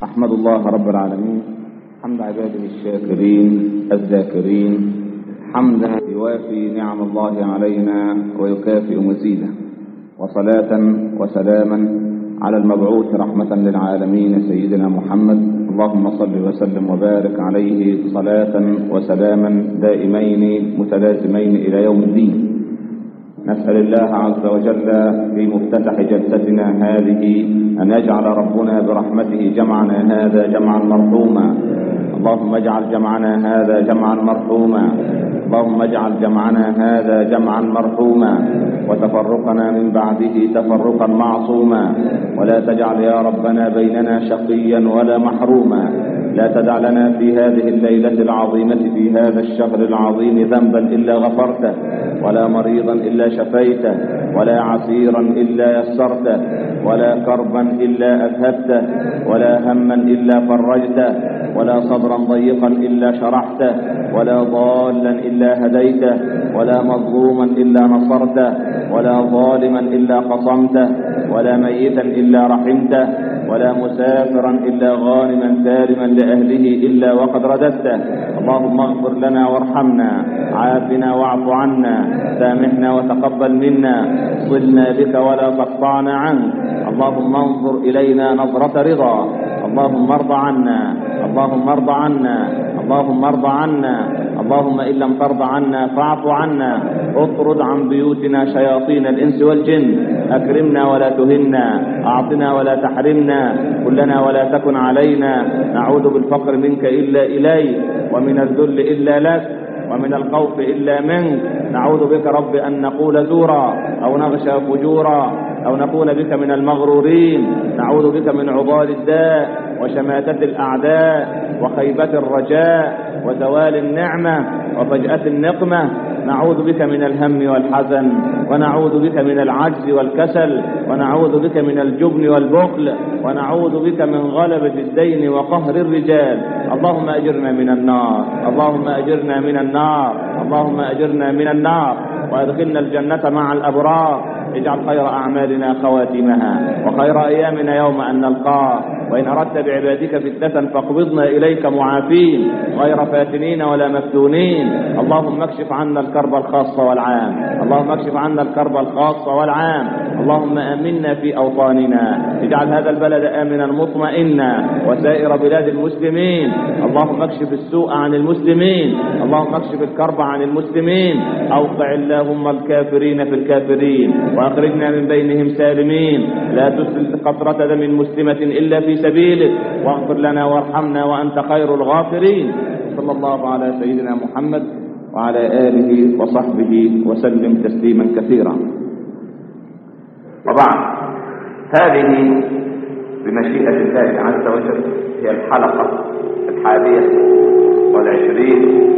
أحمد الله رب العالمين حمد عباده الشاكرين الذاكرين حمدا يوافي نعم الله علينا ويكافئ مزيدا وصلاة وسلاما على المبعوث رحمة للعالمين سيدنا محمد اللهم صل وسلم وبارك عليه صلاة وسلاما دائمين متلازمين إلى يوم الدين نسأل الله عز وجل في مفتتح جلستنا هذه أن يجعل ربنا برحمته جمعنا هذا جمعا مرحوما اللهم اجعل جمعنا هذا جمعا مرحوما اللهم اجعل جمعنا هذا جمعا مرحوما وتفرقنا من بعده تفرقا معصوما ولا تجعل يا ربنا بيننا شقيا ولا محروما لا تدع لنا في هذه الليلة العظيمة في هذا الشهر العظيم ذنبا إلا غفرته ولا مريضا إلا شفيته ولا عسيرا إلا يسرته ولا كربا إلا أذهبته ولا هما إلا فرجته ولا صبرا ضيقا إلا شرحته ولا ضالا إلا هديته ولا مظلوما إلا نصرته ولا ظالما إلا قصمته ولا ميتا إلا رحمته ولا مسافرا إلا غانما سالما لأهله إلا وقد رددته اللهم اغفر لنا وارحمنا عافنا واعف عنا سامحنا وتقبل منا صلنا بك ولا تقطعنا عنك اللهم انظر إلينا نظرة رضا اللهم ارض عنا اللهم ارض عنا اللهم ارض عنا اللهم إن لم ترضى عنا فاعف عنا اطرد عن بيوتنا شياطين الإنس والجن أكرمنا ولا تهنا أعطنا ولا تحرمنا كلنا ولا تكن علينا نعوذ بالفقر منك إلا إليك ومن الذل إلا لك ومن الخوف إلا منك نعوذ بك رب أن نقول زورا أو نغشى فجورا أو نكون بك من المغرورين نعوذ بك من عضال الداء وشماتة الأعداء وخيبة الرجاء وزوال النعمة وفجأة النقمة نعوذ بك من الهم والحزن ونعوذ بك من العجز والكسل ونعوذ بك من الجبن والبخل ونعوذ بك من غلبة الدين وقهر الرجال اللهم أجرنا من النار اللهم أجرنا من النار اللهم أجرنا من النار وأدخلنا الجنة مع الأبرار اجعل خير أعمالنا خواتمها وخير أيامنا يوم أن نلقاه وإن أردت بعبادك فتنة فاقبضنا إليك معافين غير فاتنين ولا مفتونين اللهم اكشف عنا الكرب الخاص والعام اللهم اكشف عنا الكرب الخاص والعام اللهم آمنا في أوطاننا اجعل هذا البلد آمنا مطمئنا وسائر بلاد المسلمين اللهم اكشف السوء عن المسلمين اللهم اكشف الكرب عن المسلمين أوقع اللهم الكافرين في الكافرين وأخرجنا من بينهم سالمين لا تسل قطرة دم مسلمة إلا في سبيلك واغفر لنا وارحمنا وأنت خير الغافرين صلى الله على سيدنا محمد وعلى آله وصحبه وسلم تسليما كثيرا وبعد هذه بمشيئة الله عز وجل هي الحلقة الحادية والعشرين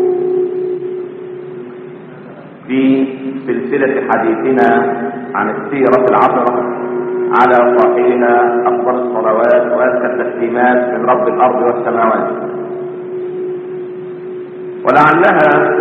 في سلسلة حديثنا عن السيرة العطرة على صاحبها أفضل الصلوات وأزكى التسليمات من رب الأرض والسماوات ولعلها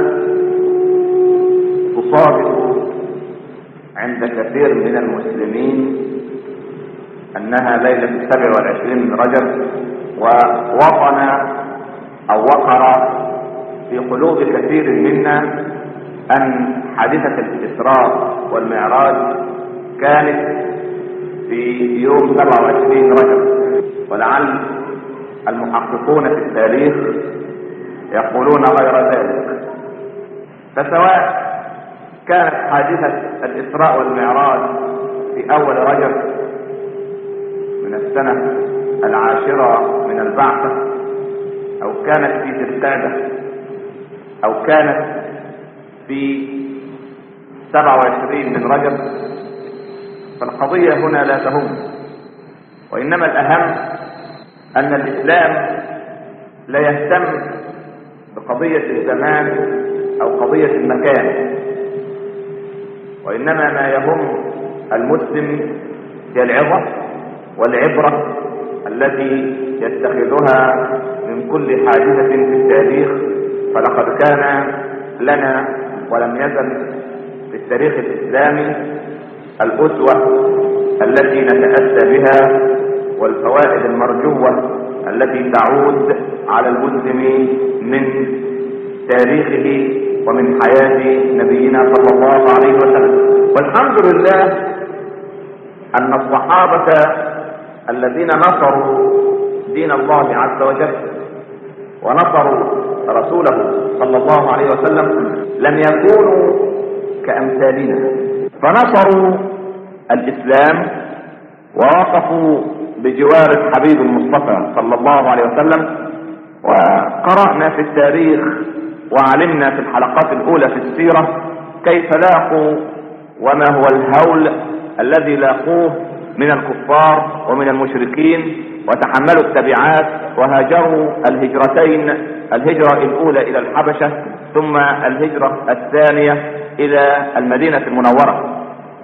تصادف عند كثير من المسلمين أنها ليلة السبع والعشرين من رجب ووطن أو وقر في قلوب كثير منا أن حادثة الإسراء والمعراج كانت في يوم 27 رجب ولعل المحققون في التاريخ يقولون غير ذلك فسواء كانت حادثة الإسراء والمعراج في أول رجب من السنة العاشرة من البعثة أو كانت في ذي القعدة أو كانت في 27 من رجب فالقضية هنا لا تهم وإنما الأهم أن الإسلام لا يهتم بقضية الزمان أو قضية المكان وإنما ما يهم المسلم هي العظة والعبرة التي يتخذها من كل حادثة في التاريخ فلقد كان لنا ولم يزل في التاريخ الإسلامي الأسوة التي نتأسى بها والفوائد المرجوة التي تعود على المسلم من تاريخه ومن حياة نبينا صلى الله عليه وسلم والحمد لله أن الصحابة الذين نصروا دين الله عز وجل ونصروا رسوله صلى الله عليه وسلم لم يكونوا كأمثالنا فنصروا الإسلام ووقفوا بجوار الحبيب المصطفى صلى الله عليه وسلم وقرأنا في التاريخ وعلمنا في الحلقات الأولى في السيرة كيف لاقوا وما هو الهول الذي لاقوه من الكفار ومن المشركين وتحملوا التبعات وهاجروا الهجرتين الهجرة الأولى إلى الحبشة ثم الهجرة الثانية إلى المدينة المنورة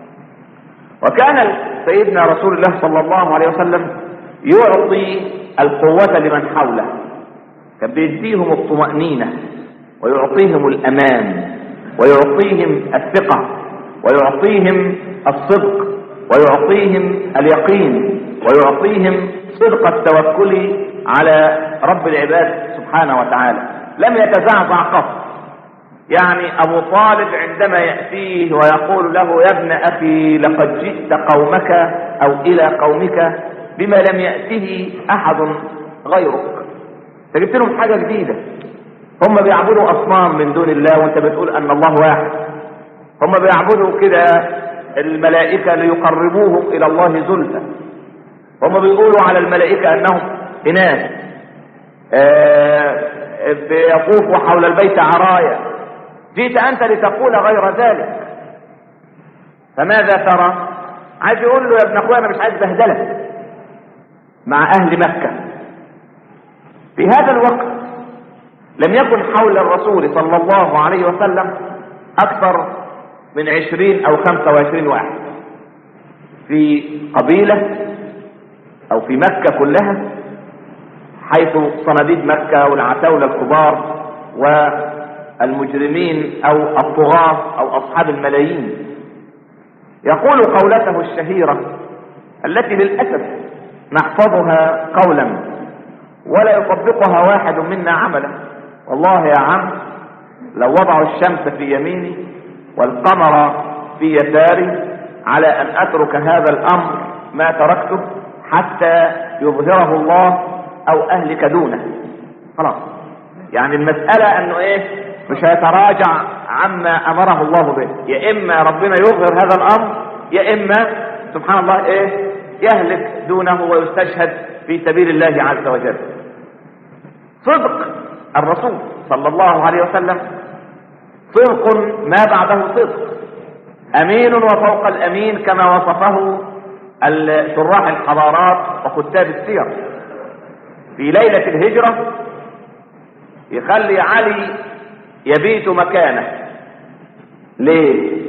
وكان سيدنا رسول الله صلى الله عليه وسلم يعطي القوة لمن حوله كان بيديهم الطمأنينة ويعطيهم الأمان ويعطيهم الثقة ويعطيهم الصدق ويعطيهم اليقين ويعطيهم صدق التوكل على رب العباد سبحانه وتعالى لم يتزعزع قط يعني ابو طالب عندما يأتيه ويقول له يا ابن اخي لقد جئت قومك او الى قومك بما لم يأته احد غيرك انت جبت لهم حاجة جديدة هم بيعبدوا اصنام من دون الله وانت بتقول ان الله واحد هم بيعبدوا كده الملائكة ليقربوهم الى الله زلفى هم بيقولوا على الملائكة انهم اناث آه بيطوفوا حول البيت عرايا جئت انت لتقول غير ذلك فماذا ترى عايز يقول له يا ابن اخويا انا مش عايز بهدله مع اهل مكة في هذا الوقت لم يكن حول الرسول صلى الله عليه وسلم اكثر من عشرين او خمسة وعشرين واحد في قبيلة او في مكة كلها حيث صناديد مكة والعتاولة الكبار والمجرمين او الطغاة او اصحاب الملايين يقول قولته الشهيرة التي للأسف نحفظها قولا ولا يطبقها واحد منا عملا والله يا عم لو وضعوا الشمس في يميني والقمر في يساري على ان اترك هذا الامر ما تركته حتى يظهره الله او اهلك دونه خلاص يعني المسألة انه ايه مش هيتراجع عما امره الله به يا اما ربنا يظهر هذا الامر يا اما سبحان الله ايه يهلك دونه ويستشهد في سبيل الله عز وجل صدق الرسول صلى الله عليه وسلم صدق ما بعده صدق امين وفوق الامين كما وصفه شراح الحضارات وكتاب السير في ليلة الهجرة يخلي علي يبيت مكانه ليه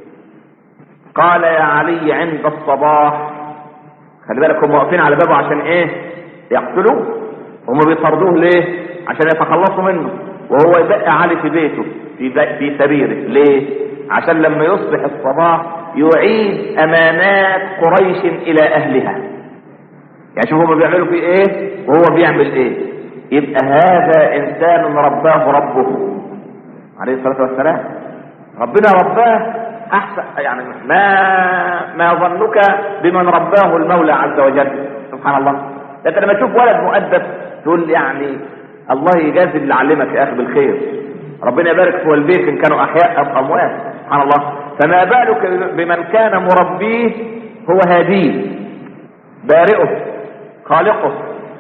قال يا علي عند الصباح خلي بالك هم واقفين على بابه عشان ايه يقتلوه هم بيطردوه ليه عشان يتخلصوا منه وهو يبقى علي في بيته في, في سريره ليه عشان لما يصبح الصباح يعيد امانات قريش الى اهلها يعني شوف هم بيعملوا فيه ايه وهو بيعمل ايه يبقى هذا انسان رباه ربه عليه الصلاه والسلام ربنا رباه احسن يعني ما ما ظنك بمن رباه المولى عز وجل سبحان الله لكن لما تشوف ولد مؤدب تقول يعني الله يجازي اللي علمك يا اخي بالخير ربنا يبارك في والديك ان كانوا احياء ام اموات سبحان الله فما بالك بمن كان مربيه هو هاديه بارئه خالقه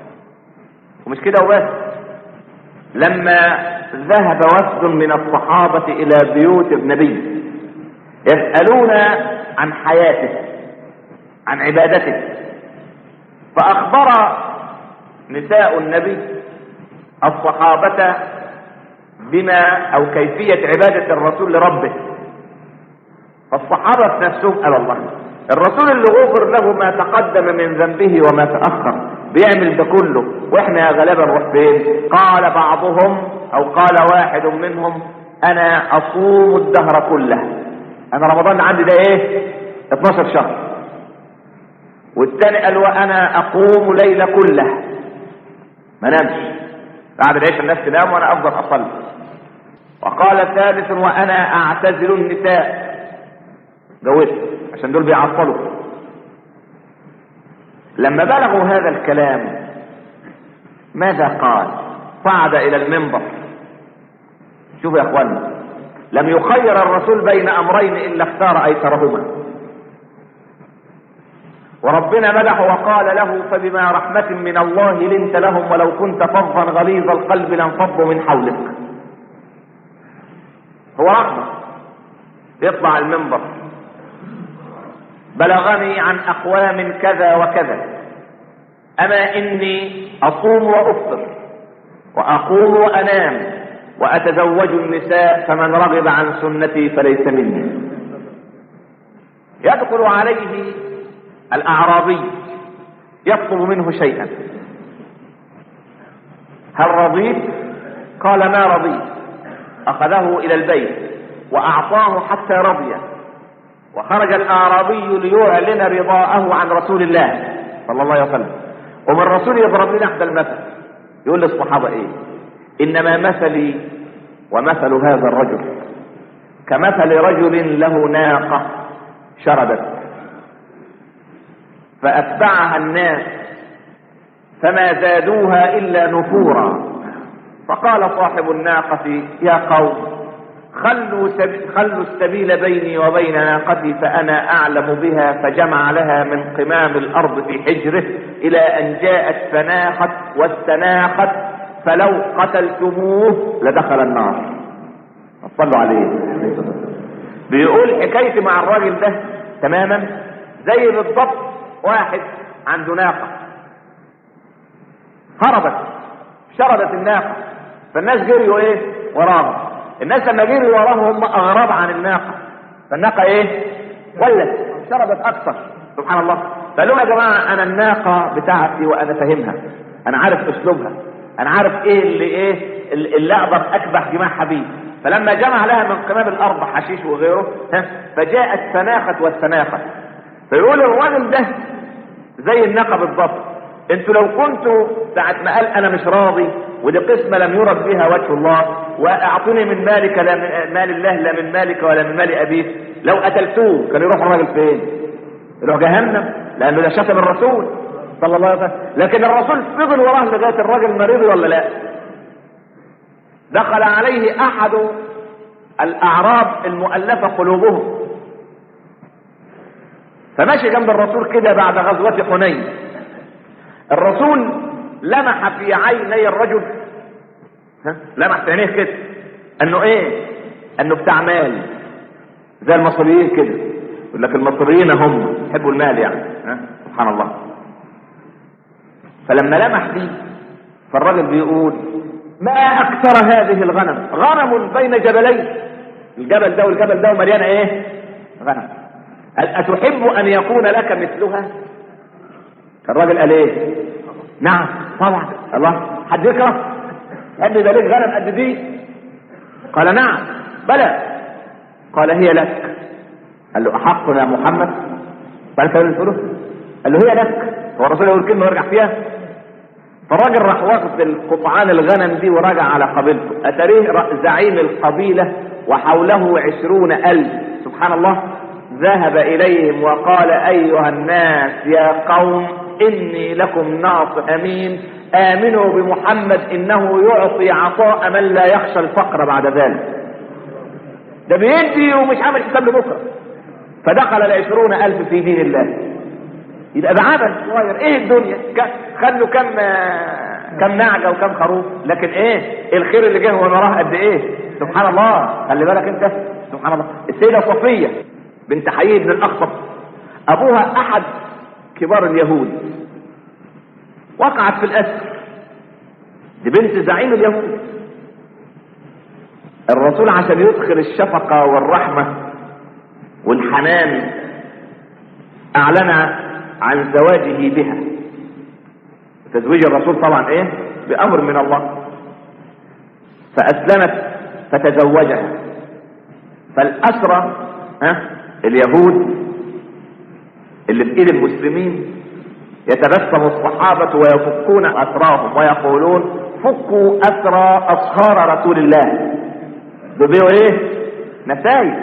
ومش كده وبس لما ذهب وفد من الصحابة الى بيوت النبي يسألون عن حياته عن عبادته فأخبر نساء النبي الصحابة بما أو كيفية عبادة الرسول لربه فالصحابة نفسهم قال الله الرسول اللي غفر له ما تقدم من ذنبه وما تأخر بيعمل ده كله واحنا يا غلابة نروح فين قال بعضهم او قال واحد منهم انا اصوم الدهر كله انا رمضان عندي ده ايه 12 شهر والتاني قال وانا اقوم ليل كله ما نامش بعد العشاء الناس تنام وانا افضل اصلي وقال ثالث وانا اعتزل النساء جوزت عشان دول بيعطلوا لما بلغوا هذا الكلام ماذا قال صعد الى المنبر شوفوا يا اخوانا لم يخير الرسول بين امرين الا اختار ايسرهما وربنا مدح وقال له فبما رحمة من الله لنت لهم ولو كنت فظا غليظ القلب لانفضوا من حولك هو رحمة يطلع المنبر بلغني عن اقوام كذا وكذا اما اني اصوم وافطر واقوم وانام واتزوج النساء فمن رغب عن سنتي فليس مني يدخل عليه الاعرابي يطلب منه شيئا هل رضيت قال ما رضيت اخذه الى البيت واعطاه حتى رضي وخرج الاعرابي ليعلن رضاءه عن رسول الله صلى الله عليه وسلم ومن الرسول يضرب لنا احدى المثل يقول للصحابه ايه انما مثلي ومثل هذا الرجل كمثل رجل له ناقه شربت فاتبعها الناس فما زادوها الا نفورا فقال صاحب الناقه يا قوم خلوا, سبي خلوا السبيل بيني وبين ناقتي فأنا أعلم بها فجمع لها من قمام الأرض في حجره إلى أن جاءت فناخت واستناخت فلو قتلتموه لدخل النار صلوا عليه بيقول حكايتي مع الراجل ده تماما زي بالضبط واحد عنده ناقة هربت شردت الناقة فالناس جريوا ايه وراها الناس لما جريوا وراهم هم اغراب عن الناقة فالناقة ايه ولت شربت اكثر سبحان الله فقال لهم يا جماعة انا الناقة بتاعتي وانا فاهمها انا عارف اسلوبها انا عارف ايه اللي ايه اللي اقدر اكبح جماعها بيه فلما جمع لها من قمام الارض حشيش وغيره ها فجاءت فناخت واستناخت فيقول الراجل ده زي الناقة بالضبط انتوا لو كنتوا ساعة ما قال انا مش راضي ودي قسمة لم يرد بها وجه الله واعطني من مالك لا من مال الله لا من مالك ولا من مال ابيك لو قتلتوه كان يروح الراجل فين يروح جهنم لانه ده شتم الرسول صلى الله عليه وسلم لكن الرسول فضل وراه لغايه الراجل مريض ولا لا دخل عليه احد الاعراب المؤلفه قلوبهم فمشي جنب الرسول كده بعد غزوه حنين الرسول لمح في عيني الرجل ها لمح في عينيه كده انه ايه انه بتاع مال زي المصريين كده يقول لك المصريين هم يحبوا المال يعني ها سبحان الله فلما لمح دي فالراجل بيقول ما اكثر هذه الغنم غنم بين جبلين الجبل ده والجبل ده مليانه ايه غنم هل اتحب ان يكون لك مثلها الراجل قال ايه نعم طبعا الله حد يكره حد يبقى لك غنم قد دي قال نعم بلى قال هي لك قال له احق يا محمد فانت تقول قال له هي لك هو الرسول يقول كلمه ويرجع فيها فالراجل راح واخد القطعان الغنم دي وراجع على قبيلته اتريه زعيم القبيله وحوله عشرون الف سبحان الله ذهب اليهم وقال ايها الناس يا قوم اني لكم ناصح امين امنوا بمحمد انه يعطي عطاء من لا يخشى الفقر بعد ذلك ده بيدي ومش عامل حساب لبكره فدخل العشرون الف في دين الله يبقى بعبث صغير ايه الدنيا خلوا كم كم نعجه وكم خروف لكن ايه الخير اللي جه وراه قد ايه سبحان الله خلي بالك انت سبحان الله السيده صفيه بنت حيي بن الاخطب ابوها احد كبار اليهود وقعت في الاسر دي بنت زعيم اليهود الرسول عشان يدخل الشفقة والرحمة والحنان اعلن عن زواجه بها تزويج الرسول طبعا ايه بامر من الله فاسلمت فتزوجها فالاسرى ها اليهود اللي في ايد المسلمين يتبسم الصحابة ويفكون أسراهم ويقولون فكوا أسرى أصهار رسول الله دول بيقولوا إيه؟ نساي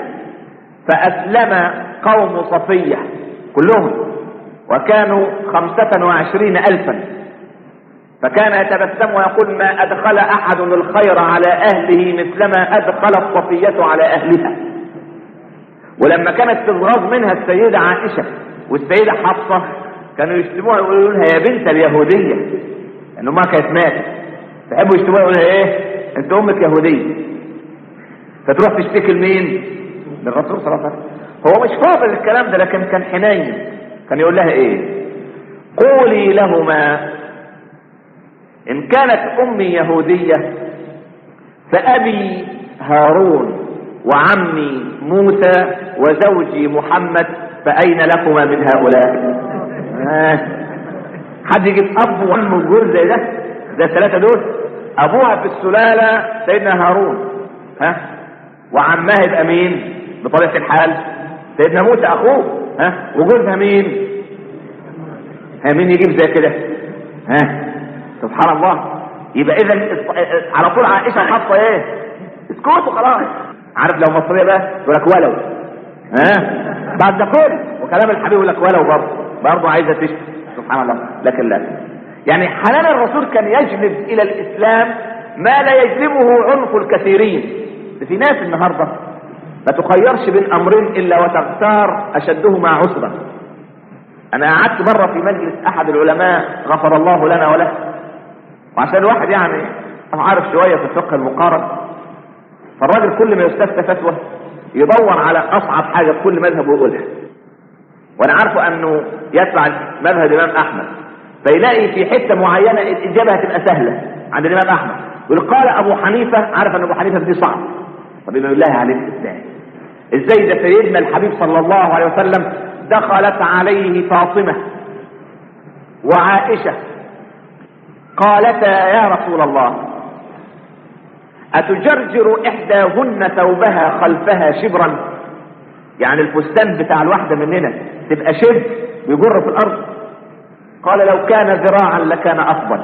فأسلم قوم صفية كلهم وكانوا خمسة وعشرين ألفا فكان يتبسم ويقول ما أدخل أحد الخير على أهله مثلما أدخل الصفية على أهلها ولما كانت تتغاظ منها السيدة عائشة والسيدة حفصة كانوا يشتموها يقولوا لها يا بنت اليهودية لأن أمها كانت ماتت تحبوا يشتموها يقولوا لها إيه؟ أنت أمك يهودية فتروح تشتكي لمين؟ للرسول صلى الله عليه وسلم هو مش فاضل الكلام ده لكن كان حنين كان يقول لها إيه؟ قولي لهما إن كانت أمي يهودية فأبي هارون وعمي موسى وزوجي محمد فأين لكما من هؤلاء آه. حد يجيب أب وعم وجوز زي ده ده الثلاثة دول أبوها في السلالة سيدنا هارون ها وعمها يبقى مين بطبيعة الحال سيدنا موسى أخوه ها وجوزها مين ها مين يجيب زي كده ها سبحان الله يبقى اذا على طول عائشه حاطه ايه اسكتوا خلاص عارف لو مصريه بقى يقول لك ولو ها بعد ده كله وكلام الحبيب يقول لك ولو برضه برضه عايزه تشتم سبحان الله لكن لا يعني حنان الرسول كان يجلب الى الاسلام ما لا يجلبه عنف الكثيرين في ناس النهارده ما تخيرش بين امرين الا وتختار اشدهما عسرا انا قعدت مره في مجلس احد العلماء غفر الله لنا وله وعشان الواحد يعني عارف شويه في الفقه المقارن فالراجل كل ما يستفتى فتوى يدور على اصعب حاجه في كل مذهب ويقولها وانا عارفه انه يتبع مذهب الامام احمد فيلاقي في حته معينه الاجابه هتبقى سهله عند الامام احمد يقول قال ابو حنيفه عارف ان ابو حنيفه دي صعب طب يبقى بالله عليك ازاي ازاي ده سيدنا الحبيب صلى الله عليه وسلم دخلت عليه فاطمه وعائشه قالتا يا رسول الله أتجرجر إحداهن ثوبها خلفها شبرا يعني الفستان بتاع الواحدة مننا تبقى شبر ويجر في الأرض قال لو كان ذراعا لكان أفضل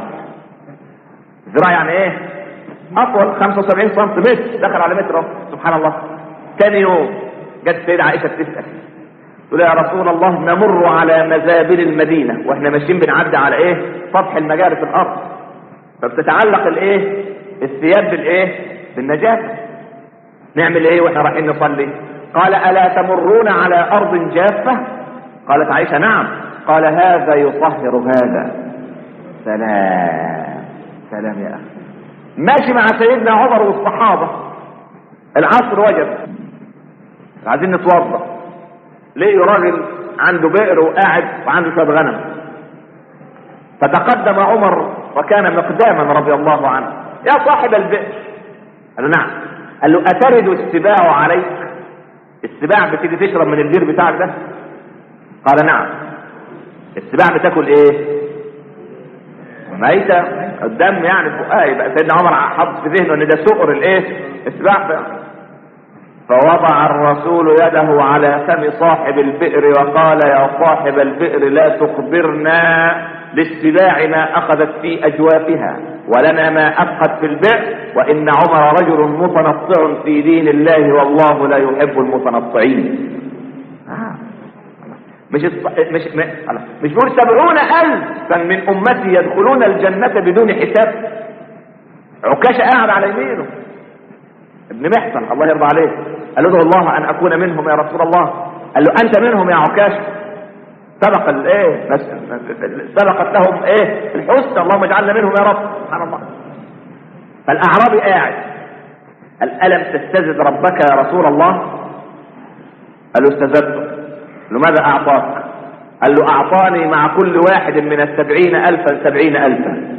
ذراع يعني إيه أطول 75 سم متر دخل على متر سبحان الله ثاني يوم جت السيدة عائشة تسأل تقول يا رسول الله نمر على مزابل المدينة واحنا ماشيين بنعدي على ايه سطح المجاري في الارض فبتتعلق الايه الثياب بالايه بالنجاسة نعمل ايه واحنا رايحين نصلي قال الا تمرون على ارض جافة قالت عائشة نعم قال هذا يطهر هذا سلام سلام يا اخي ماشي مع سيدنا عمر والصحابة العصر وجب عايزين نتوضا ليه راجل عنده بئر وقاعد وعنده شويه غنم فتقدم عمر وكان مقداما رضي الله عنه يا صاحب البئر قال له نعم قال له اترد السباع عليك السباع بتيجي تشرب من البير بتاعك ده قال نعم السباع بتاكل ايه ميتة الدم يعني فوقها يبقى سيدنا عمر حط في ذهنه ان ده سؤر الايه السباع فوضع الرسول يده على فم صاحب البئر وقال يا صاحب البئر لا تخبرنا للسباع ما اخذت في اجوافها ولنا ما ابقت في البئر وان عمر رجل متنطع في دين الله والله لا يحب المتنطعين آه. مش الص... مش م... مش بيقول سبعون الفا من امتي يدخلون الجنه بدون حساب عكاشه قاعد على يمينه ابن محسن الله يرضى عليه قال له ادعو الله ان اكون منهم يا رسول الله قال له انت منهم يا عكاش سبق الايه بس سبقت لهم ايه الحسنى اللهم اجعلنا منهم يا رب سبحان الله فالاعرابي قاعد قال الم تستزد ربك يا رسول الله قال له استزدت قال له ماذا اعطاك قال له اعطاني مع كل واحد من السبعين الفا سبعين الفا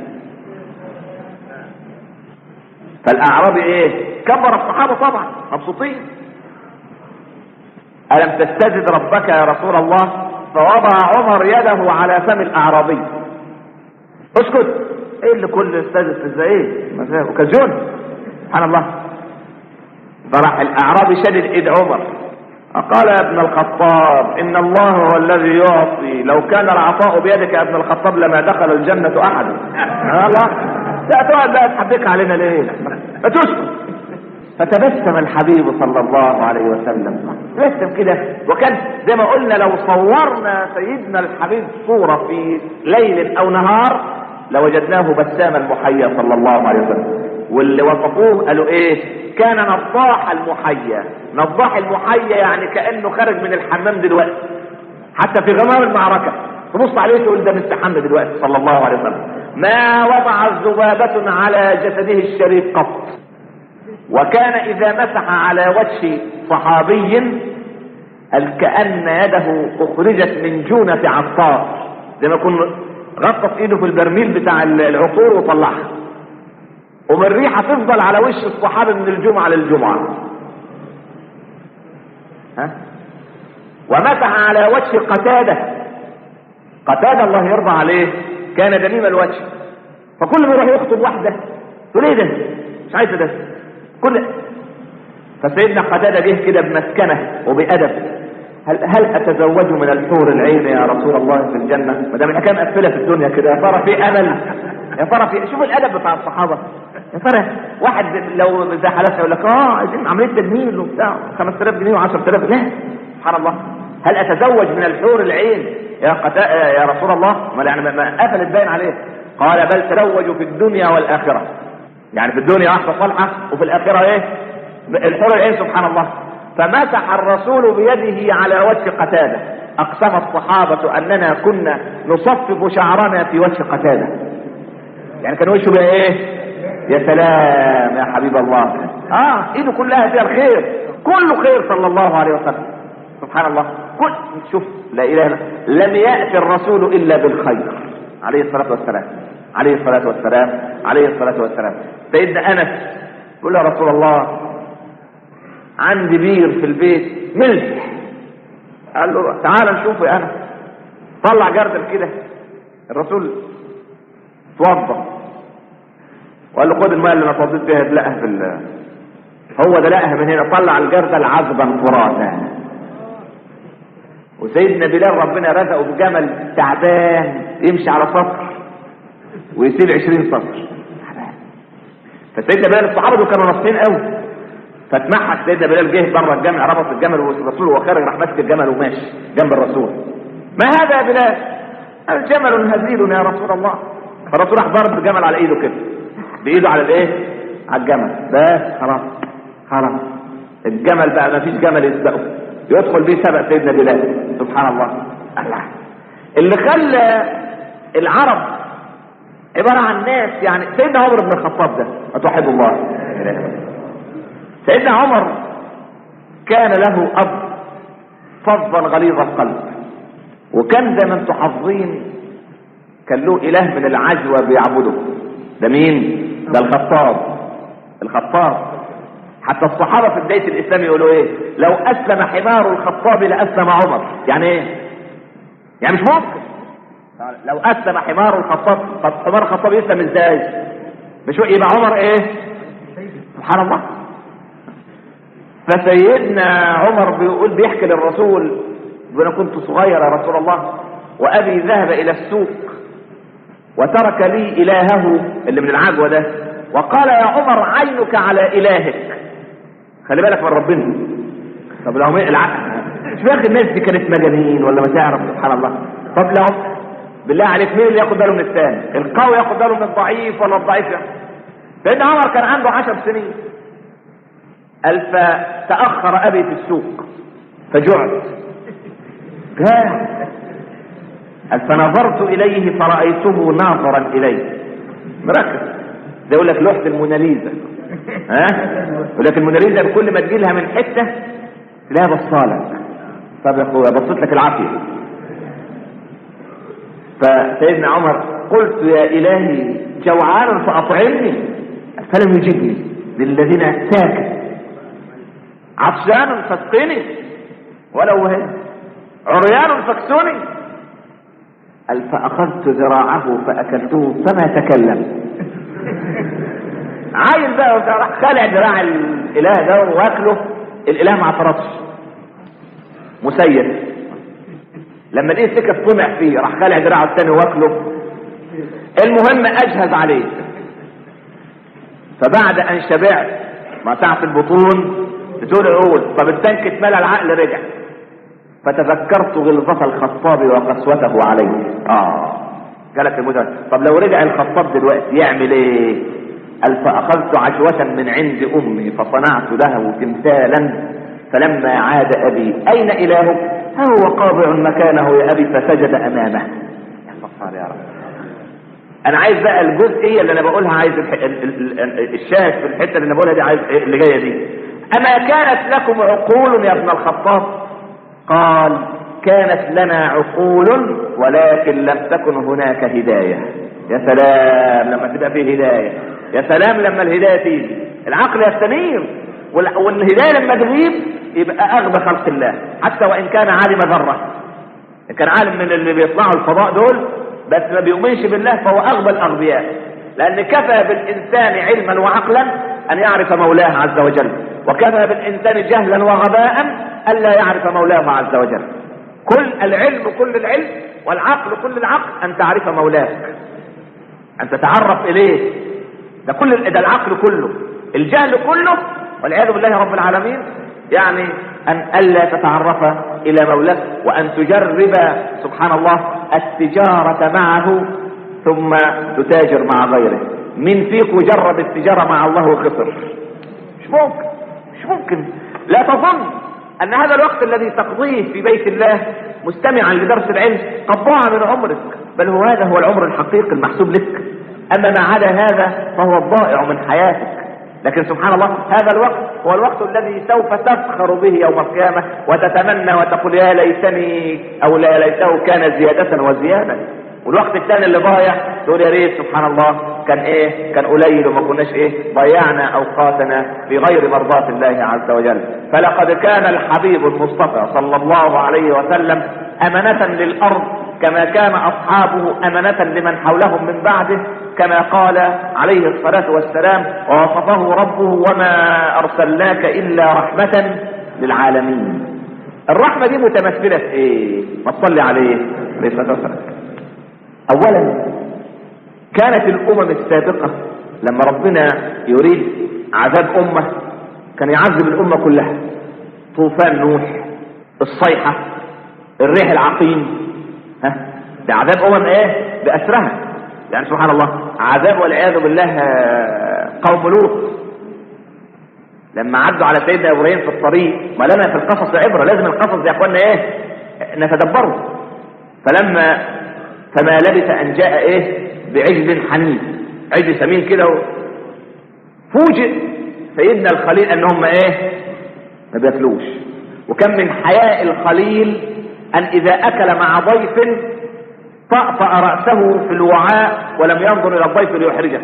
فالاعرابي ايه كبر الصحابه طبعا مبسوطين الم تستجد ربك يا رسول الله فوضع عمر يده على فم الاعرابي اسكت ايه اللي كل استاذ ازاي ايه اوكازيون سبحان الله فراح الاعرابي شدد ايد عمر قال يا ابن الخطاب ان الله هو الذي يعطي لو كان العطاء بيدك يا ابن الخطاب لما دخل الجنة احد الله لا تقعد بقى تحبك علينا ليه ما تسكت فتبسم الحبيب صلى الله عليه وسلم تبسم كده وكان زي ما قلنا لو صورنا سيدنا الحبيب صورة في ليل او نهار لوجدناه بساما محيا صلى الله عليه وسلم واللي وصفوه قالوا ايه كان نضاح المحيا نضاح المحيا يعني كانه خارج من الحمام دلوقتي حتى في غمام المعركه تبص عليه تقول ده مستحمى دلوقتي صلى الله عليه وسلم ما وضع ذبابة على جسده الشريف قط وكان اذا مسح على وجه صحابي كأن يده اخرجت من جونة عطار زي ما يكون غطس ايده في البرميل بتاع العطور وطلعها ومن ريحة تفضل على وش الصحابة من الجمعة للجمعة ها ومسح على وجه قتادة قتادة الله يرضى عليه كان دميم الوجه فكل ما يروح يخطب واحدة تقول ايه ده مش عايز ده كل فسيدنا قتادة جه كده بمسكنة وبأدب هل هل اتزوج من الحور العين يا رسول الله في الجنة ما دام الحكايه مقفله في الدنيا كده يا ترى في امل يا ترى في شوف الادب بتاع الصحابه يا ترى واحد لو زي حالاتنا يقول لك اه عايزين عمليه تجميل وبتاع 5000 جنيه و10000 لا سبحان الله هل اتزوج من الحور العين يا قتا... يا رسول الله ما يعني ما قفلت باين عليه قال بل تزوجوا في الدنيا والاخره يعني في الدنيا واحده صالحه وفي الاخره ايه الحور العين سبحان الله فمسح الرسول بيده على وجه قتاده اقسم الصحابه اننا كنا نصفف شعرنا في وجه قتاده يعني كان وشه بقى ايه يا سلام يا حبيب الله اه ايده كلها فيها الخير كله خير صلى الله عليه وسلم سبحان الله كل شوف لا اله الا لم ياتي الرسول الا بالخير عليه الصلاه والسلام عليه الصلاه والسلام عليه الصلاه والسلام سيدنا انس يقول يا رسول الله عندي بير في البيت ملح قال له تعال نشوف يا انس طلع جردل كده الرسول توضى وقال له خد الماء اللي انا فضيت بيها ادلقها في ال... هو دلقها من هنا طلع الجردل عذبا فراتا وسيدنا بلال ربنا رزقه بجمل تعبان يمشي على سطر ويسيب عشرين سطر فسيدنا بلال الصحابه دول كانوا ناصحين قوي فتمحك سيدنا بلال جه بره الجامع ربط الجمل والرسول وهو خارج راح ماسك الجمل وماشي جنب الرسول ما هذا يا بلال؟ قال جمل هزيل يا رسول الله فالرسول راح ضرب الجمل على ايده كده بايده على الايه؟ على الجمل بس خلاص خلاص الجمل بقى ما فيش جمل يسبقه يدخل بيه سبق سيدنا بلال سبحان الله الله اللي خلى العرب عبارة عن ناس يعني سيدنا عمر بن الخطاب ده أتوحد الله سيدنا عمر كان له أب فظا غليظ القلب وكان زي ما انتم حافظين كان له إله من العجوة بيعبده ده مين؟ ده الخطاب الخطاب حتى الصحابة في بداية الإسلام يقولوا إيه؟ لو أسلم حمار الخطاب لأسلم عمر، يعني إيه؟ يعني مش ممكن. لو أسلم حمار الخطاب، طب حمار الخطاب يسلم إزاي؟ مش يبقى عمر إيه؟ سبحان الله. فسيدنا عمر بيقول بيحكي للرسول وانا كنت صغير يا رسول الله وابي ذهب الى السوق وترك لي الهه اللي من العجوه ده وقال يا عمر عينك على الهك خلي بالك من ربنا طب لو العقل مش فاكر الناس دي كانت مجانين ولا ما تعرف سبحان الله طب لو بالله عليك مين اللي ياخد باله من الثاني القوي ياخد باله من الضعيف ولا الضعيف سيدنا عمر كان عنده عشر سنين قال فتأخر أبي في السوق فجعت قال قال فنظرت إليه فرأيته ناظرا إلي مركز ده يقول لك لوحة الموناليزا ها يقول لك الموناليزا بكل ما تجيلها من حتة تلاقيها بصالك طب يا اخويا بصيت لك العافية فسيدنا عمر قلت يا إلهي جوعان فأطعمني فلم يجبني للذين ساكت عطشان فاسقني ولو وهن عريان فاكسوني قال فأخذت ذراعه فأكلته فما تكلم عايل بقى راح خلع ذراع الإله ده واكله الإله ما اعترضش مسيس لما لقيه سكت طمع فيه راح خالع دراعه الثاني واكله المهم اجهز عليه فبعد ان شبعت ما ساعة البطون بتقول عقول طب التانك اتملى العقل رجع فتذكرت غلظة الخطاب وقسوته عليه اه جالك المدرس طب لو رجع الخطاب دلوقتي يعمل ايه قال فاخذت عجوة من عند امي فصنعت له تمثالا فلما عاد ابي اين الهك ها هو قابع مكانه يا ابي فسجد امامه يا صفار يا رب انا عايز بقى الجزئيه اللي انا بقولها عايز الح... ال- ال- ال- الشاهد في الحته اللي انا بقولها دي عايز إيه اللي جايه دي اما كانت لكم عقول يا ابن الخطاب قال كانت لنا عقول ولكن لم تكن هناك هدايه يا سلام لما تبقى فيه هدايه يا سلام لما الهدايه تيجي العقل يستنير وال- والهدايه لما تغيب يبقى اغبى خلق الله حتى وان كان عالم ذره إن كان عالم من اللي بيطلعوا الفضاء دول بس ما بيؤمنش بالله فهو اغبى الاغبياء لان كفى بالانسان علما وعقلا ان يعرف مولاه عز وجل وكفى بالانسان جهلا وغباء الا يعرف مولاه عز وجل كل العلم كل العلم والعقل كل العقل ان تعرف مولاك ان تتعرف اليه ده كل ده العقل كله الجهل كله والعياذ بالله رب العالمين يعني ان الا تتعرف الى مولاك وان تجرب سبحان الله التجارة معه ثم تتاجر مع غيره من فيك جرب التجارة مع الله وخسر مش ممكن مش ممكن لا تظن ان هذا الوقت الذي تقضيه في بيت الله مستمعا لدرس العلم قد ضاع من عمرك بل هو هذا هو العمر الحقيقي المحسوب لك اما ما عدا هذا فهو الضائع من حياتك لكن سبحان الله هذا الوقت هو الوقت الذي سوف تفخر به يوم القيامة وتتمنى وتقول يا ليتني او لا ليته كان زيادة وزيادة والوقت الثاني اللي ضايع تقول يا ريت سبحان الله كان ايه كان قليل وما كناش ايه ضيعنا اوقاتنا في غير مرضاة الله عز وجل فلقد كان الحبيب المصطفى صلى الله عليه وسلم امنة للارض كما كان اصحابه امنة لمن حولهم من بعده كما قال عليه الصلاة والسلام ووصفه ربه وما ارسلناك الا رحمة للعالمين الرحمة دي متمثلة في ايه ما تصلي عليه عليه الصلاة والسلام اولا كانت الامم السابقة لما ربنا يريد عذاب امة كان يعذب الامة كلها طوفان نوح الصيحة الريح العقيم ها ده عذاب امم ايه باسرها يعني سبحان الله عذاب والعياذ بالله آه، قوم لوط لما عدوا على سيدنا ابراهيم في الطريق ما لنا في القصص عبره لازم القصص يا اخوانا ايه نتدبره فلما فما لبث ان جاء ايه بعجل حنيف عجل سمين كده و- فوجئ سيدنا الخليل ان هم ايه ما بياكلوش وكان من حياء الخليل ان اذا اكل مع ضيف طأطأ رأسه في الوعاء ولم ينظر الى الضيف ليحرجه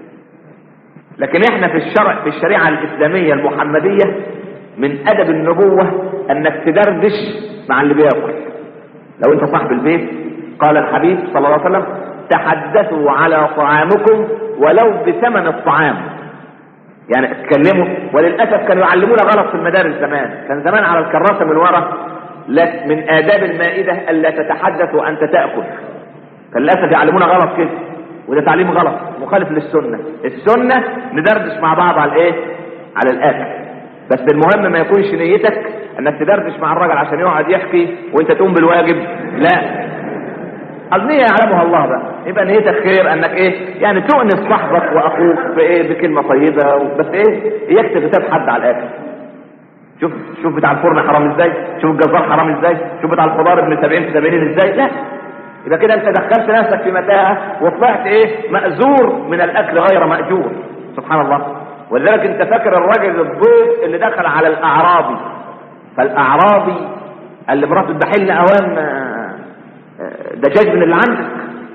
لكن احنا في الشرع في الشريعة الاسلامية المحمدية من ادب النبوة انك تدردش مع اللي بياكل لو انت صاحب البيت قال الحبيب صلى الله عليه وسلم تحدثوا على طعامكم ولو بثمن الطعام يعني اتكلموا وللاسف كانوا يعلمونا غلط في المدارس زمان كان زمان على الكراسه من ورا لا من آداب المائدة ألا تتحدث وأنت تأكل فللأسف يعلمونا غلط كده وده تعليم غلط مخالف للسنة السنة ندردش مع بعض على الايه على الأكل بس المهم ما يكونش نيتك انك تدردش مع الراجل عشان يقعد يحكي وانت تقوم بالواجب لا النية يعلمها الله بقى يبقى نيتك خير انك ايه يعني تؤنس صاحبك واخوك بايه بكلمة طيبة بس ايه يكتب كتاب حد على الاكل شوف شوف بتاع الفرن حرام ازاي شوف الجزار حرام ازاي شوف بتاع الخضار ابن 70 في 80 ازاي لا يبقى كده انت دخلت نفسك في متاهه وطلعت ايه مأزور من الاكل غير مأجور سبحان الله ولذلك انت فاكر الراجل الضيف اللي دخل على الاعرابي فالاعرابي قال لمراته اذبحي لنا اوام آه، آه، دجاج من اللي عندك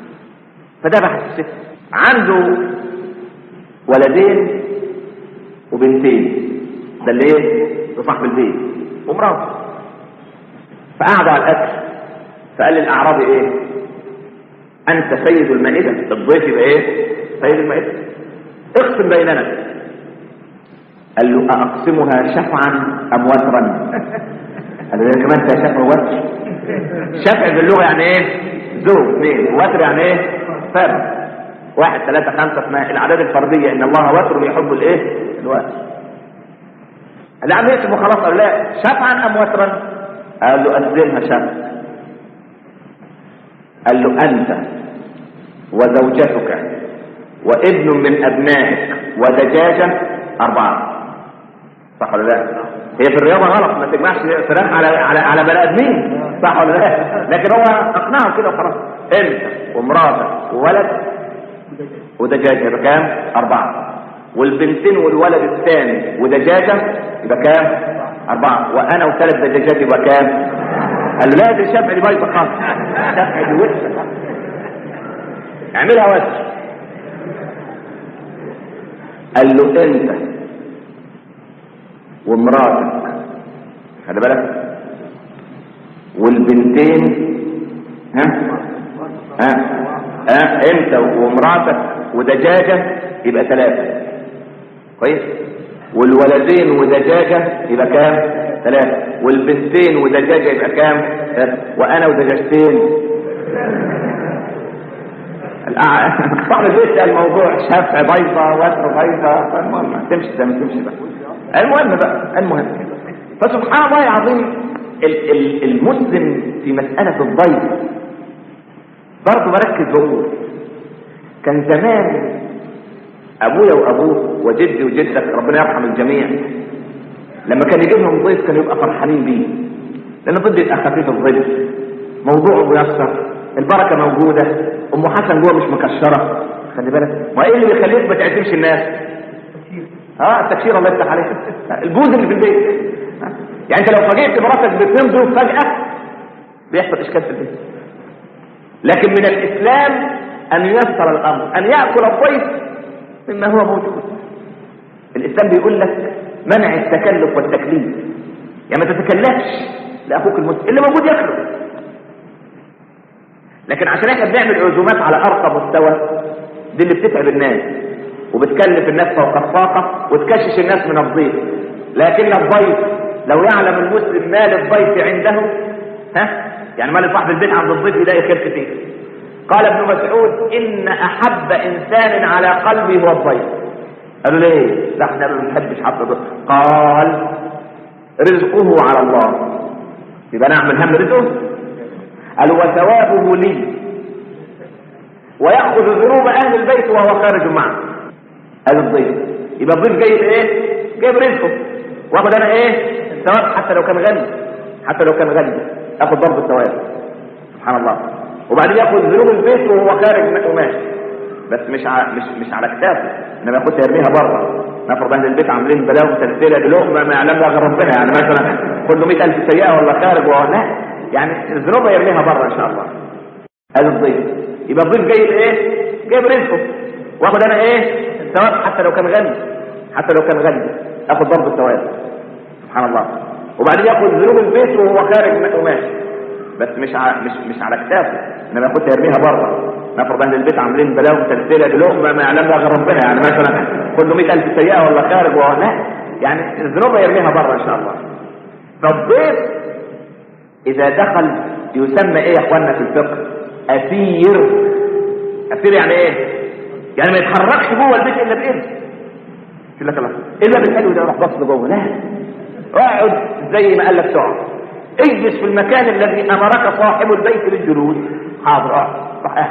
فذبحت الست عنده ولدين وبنتين ده اللي ايه لصاحب البيت ومراته فقعدوا على الاكل فقال للاعرابي ايه انت سيد المائده الضيف يبقى ايه سيد المائده اقسم بيننا قال له اقسمها شفعا ام وترا قال له كمان انت شافعي وتر شافعي باللغه يعني ايه زوج اثنين وتر يعني ايه فرد واحد ثلاثة خمسة اثنين الأعداد الفردية إن الله وتر يحب الإيه؟ الوتر. قال عم يكتب خلاص قال لا شفعا أم وترا؟ قال له أسلمها شفع. قال له أنت وزوجتك وابن من أبنائك ودجاجة أربعة. صح ولا لا؟ هي في الرياضة غلط ما تجمعش فراخ على على على بني آدمين صح ولا لا؟ لكن هو أقنعه كده وخلاص. أنت ومراتك وولد ودجاجة يبقى كام؟ أربعة والبنتين والولد الثاني ودجاجة يبقى كام؟ أربعة وأنا وثلاث دجاجات يبقى كام؟ قال له لا دي الشفع دي بايظة خالص الشفع دي وحشة خالص اعملها وجه قال له أنت ومراتك خلي بالك والبنتين ها ها ها انت ومراتك ودجاجة يبقى ثلاثة كويس والولدين ودجاجة يبقى كام ثلاثة والبنتين ودجاجة يبقى كام ثلاثة وانا ودجاجتين صاحب البيت الموضوع شفع بيضة وتر بيضة المهم تمشي زي ما تمشي بقى المهم بقى المهم فسبحان الله العظيم المسلم في مسألة الضيف برضه بركز بقول كان زمان ابويا وابوه وجدي وجدك ربنا يرحم الجميع لما كان يجيب لهم ضيف كانوا يبقى فرحانين بيه لان ضد يبقى خفيف الضيف موضوعه ميسر البركه موجوده ام حسن جوه مش مكشره خلي بالك ما ايه اللي بيخليك ما تعزمش الناس اه التكشير الله يفتح عليك الجوز اللي في البيت يعني انت لو فاجئت مراتك باثنين ضيوف فجاه بيحصل اشكال في البيت لكن من الإسلام أن ييسر الأمر أن يأكل الضيف مما هو موجود الإسلام بيقول لك منع التكلف والتكليف يعني ما تتكلفش لأخوك المسلم اللي موجود ياكله لكن عشان احنا بنعمل عزومات على أرقى مستوى دي اللي بتتعب الناس وبتكلف الناس فوق الطاقة وتكشش الناس من الضيف لكن الضيف لو يعلم المسلم ما للضيف عنده ها يعني مال صاحب البيت عند الضيف يلاقي خير كتير قال ابن مسعود ان احب انسان على قلبي هو الضيف قالوا ليه لا احنا ما بنحبش حق الضيف قال رزقه على الله يبقى نعمل هم رزقه قال وثوابه لي ويأخذ ذنوب أهل البيت وهو خارج معه هذا الضيف يبقى الضيف جايب ايه جايب رزقه واخد انا ايه الثواب حتى لو كان غني حتى لو كان غني اخذ برضه الثواب سبحان الله وبعدين ياخذ ذنوب البيت وهو خارج وماشي بس مش ع... مش مش على كتافه انما ياخدها يرميها بره نفرض اهل البيت عاملين بلاوي سلسله بلقمه ما يعلمها غير ربنا يعني مثلا كله 100000 سيئه ولا خارج ولا لا يعني الذنوب يرميها بره ان شاء الله هذا الضيف يبقى الضيف جايب ايه جايب رزقه واخد انا ايه الثواب حتى لو كان غني حتى لو كان غني اخذ برضه الثواب سبحان الله وبعدين ياخذ ذنوب البيت وهو خارج وماشي بس مش ع... مش مش على كتافه انما ياخدها يرميها بره نفرض اهل البيت عاملين بلاوي سلسله بلقمه ما يعلمها غير ربنا يعني مثلا كله 100000 سيئه ولا خارج ولا لا يعني الذنوب يرميها بره ان شاء الله فالضيف اذا دخل يسمى ايه يا اخواننا في الفقه اسير اسير يعني ايه يعني ما يتحركش جوه البيت الا باذن يقول لك الله الا بالحلو ده يروح بص جوه لا اقعد زي ما قال لك تقعد اجلس في المكان الذي امرك صاحب البيت بالجلوس حاضر اقعد صح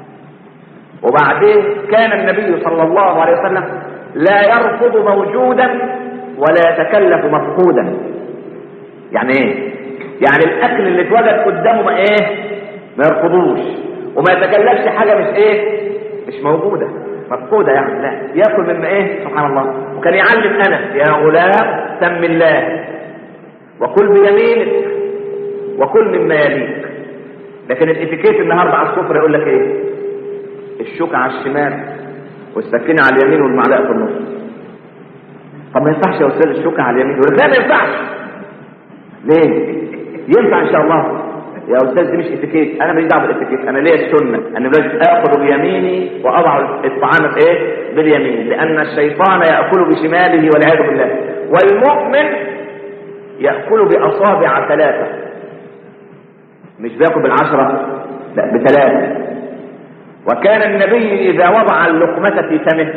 وبعدين كان النبي صلى الله عليه وسلم لا يرفض موجودا ولا يتكلف مفقودا يعني ايه يعني الاكل اللي اتوجد قدامه ما ايه ما يرفضوش وما يتكلفش حاجه مش ايه مش موجوده مفقوده يعني لا ياكل مما ايه سبحان الله وكان يعلم انس يا غلام سم الله وكل بيمينك وكل مما يليك لكن الاتيكيت النهارده على السفره يقول لك ايه الشوكة على الشمال والسكينة على اليمين والمعلقة في النص طب ما ينفعش يا استاذ الشوكة على اليمين يقول لك لا ما ينفعش ليه ينفع ان شاء الله يا استاذ دي مش اتيكيت انا ماليش دعوه بالاتيكيت انا ليا السنه انا لازم اخذ بيميني واضع الطعام في ايه باليمين لان الشيطان ياكل بشماله والعياذ بالله والمؤمن يأكل بأصابع ثلاثة مش بياكل بالعشرة لا بثلاثة وكان النبي إذا وضع اللقمة في فمه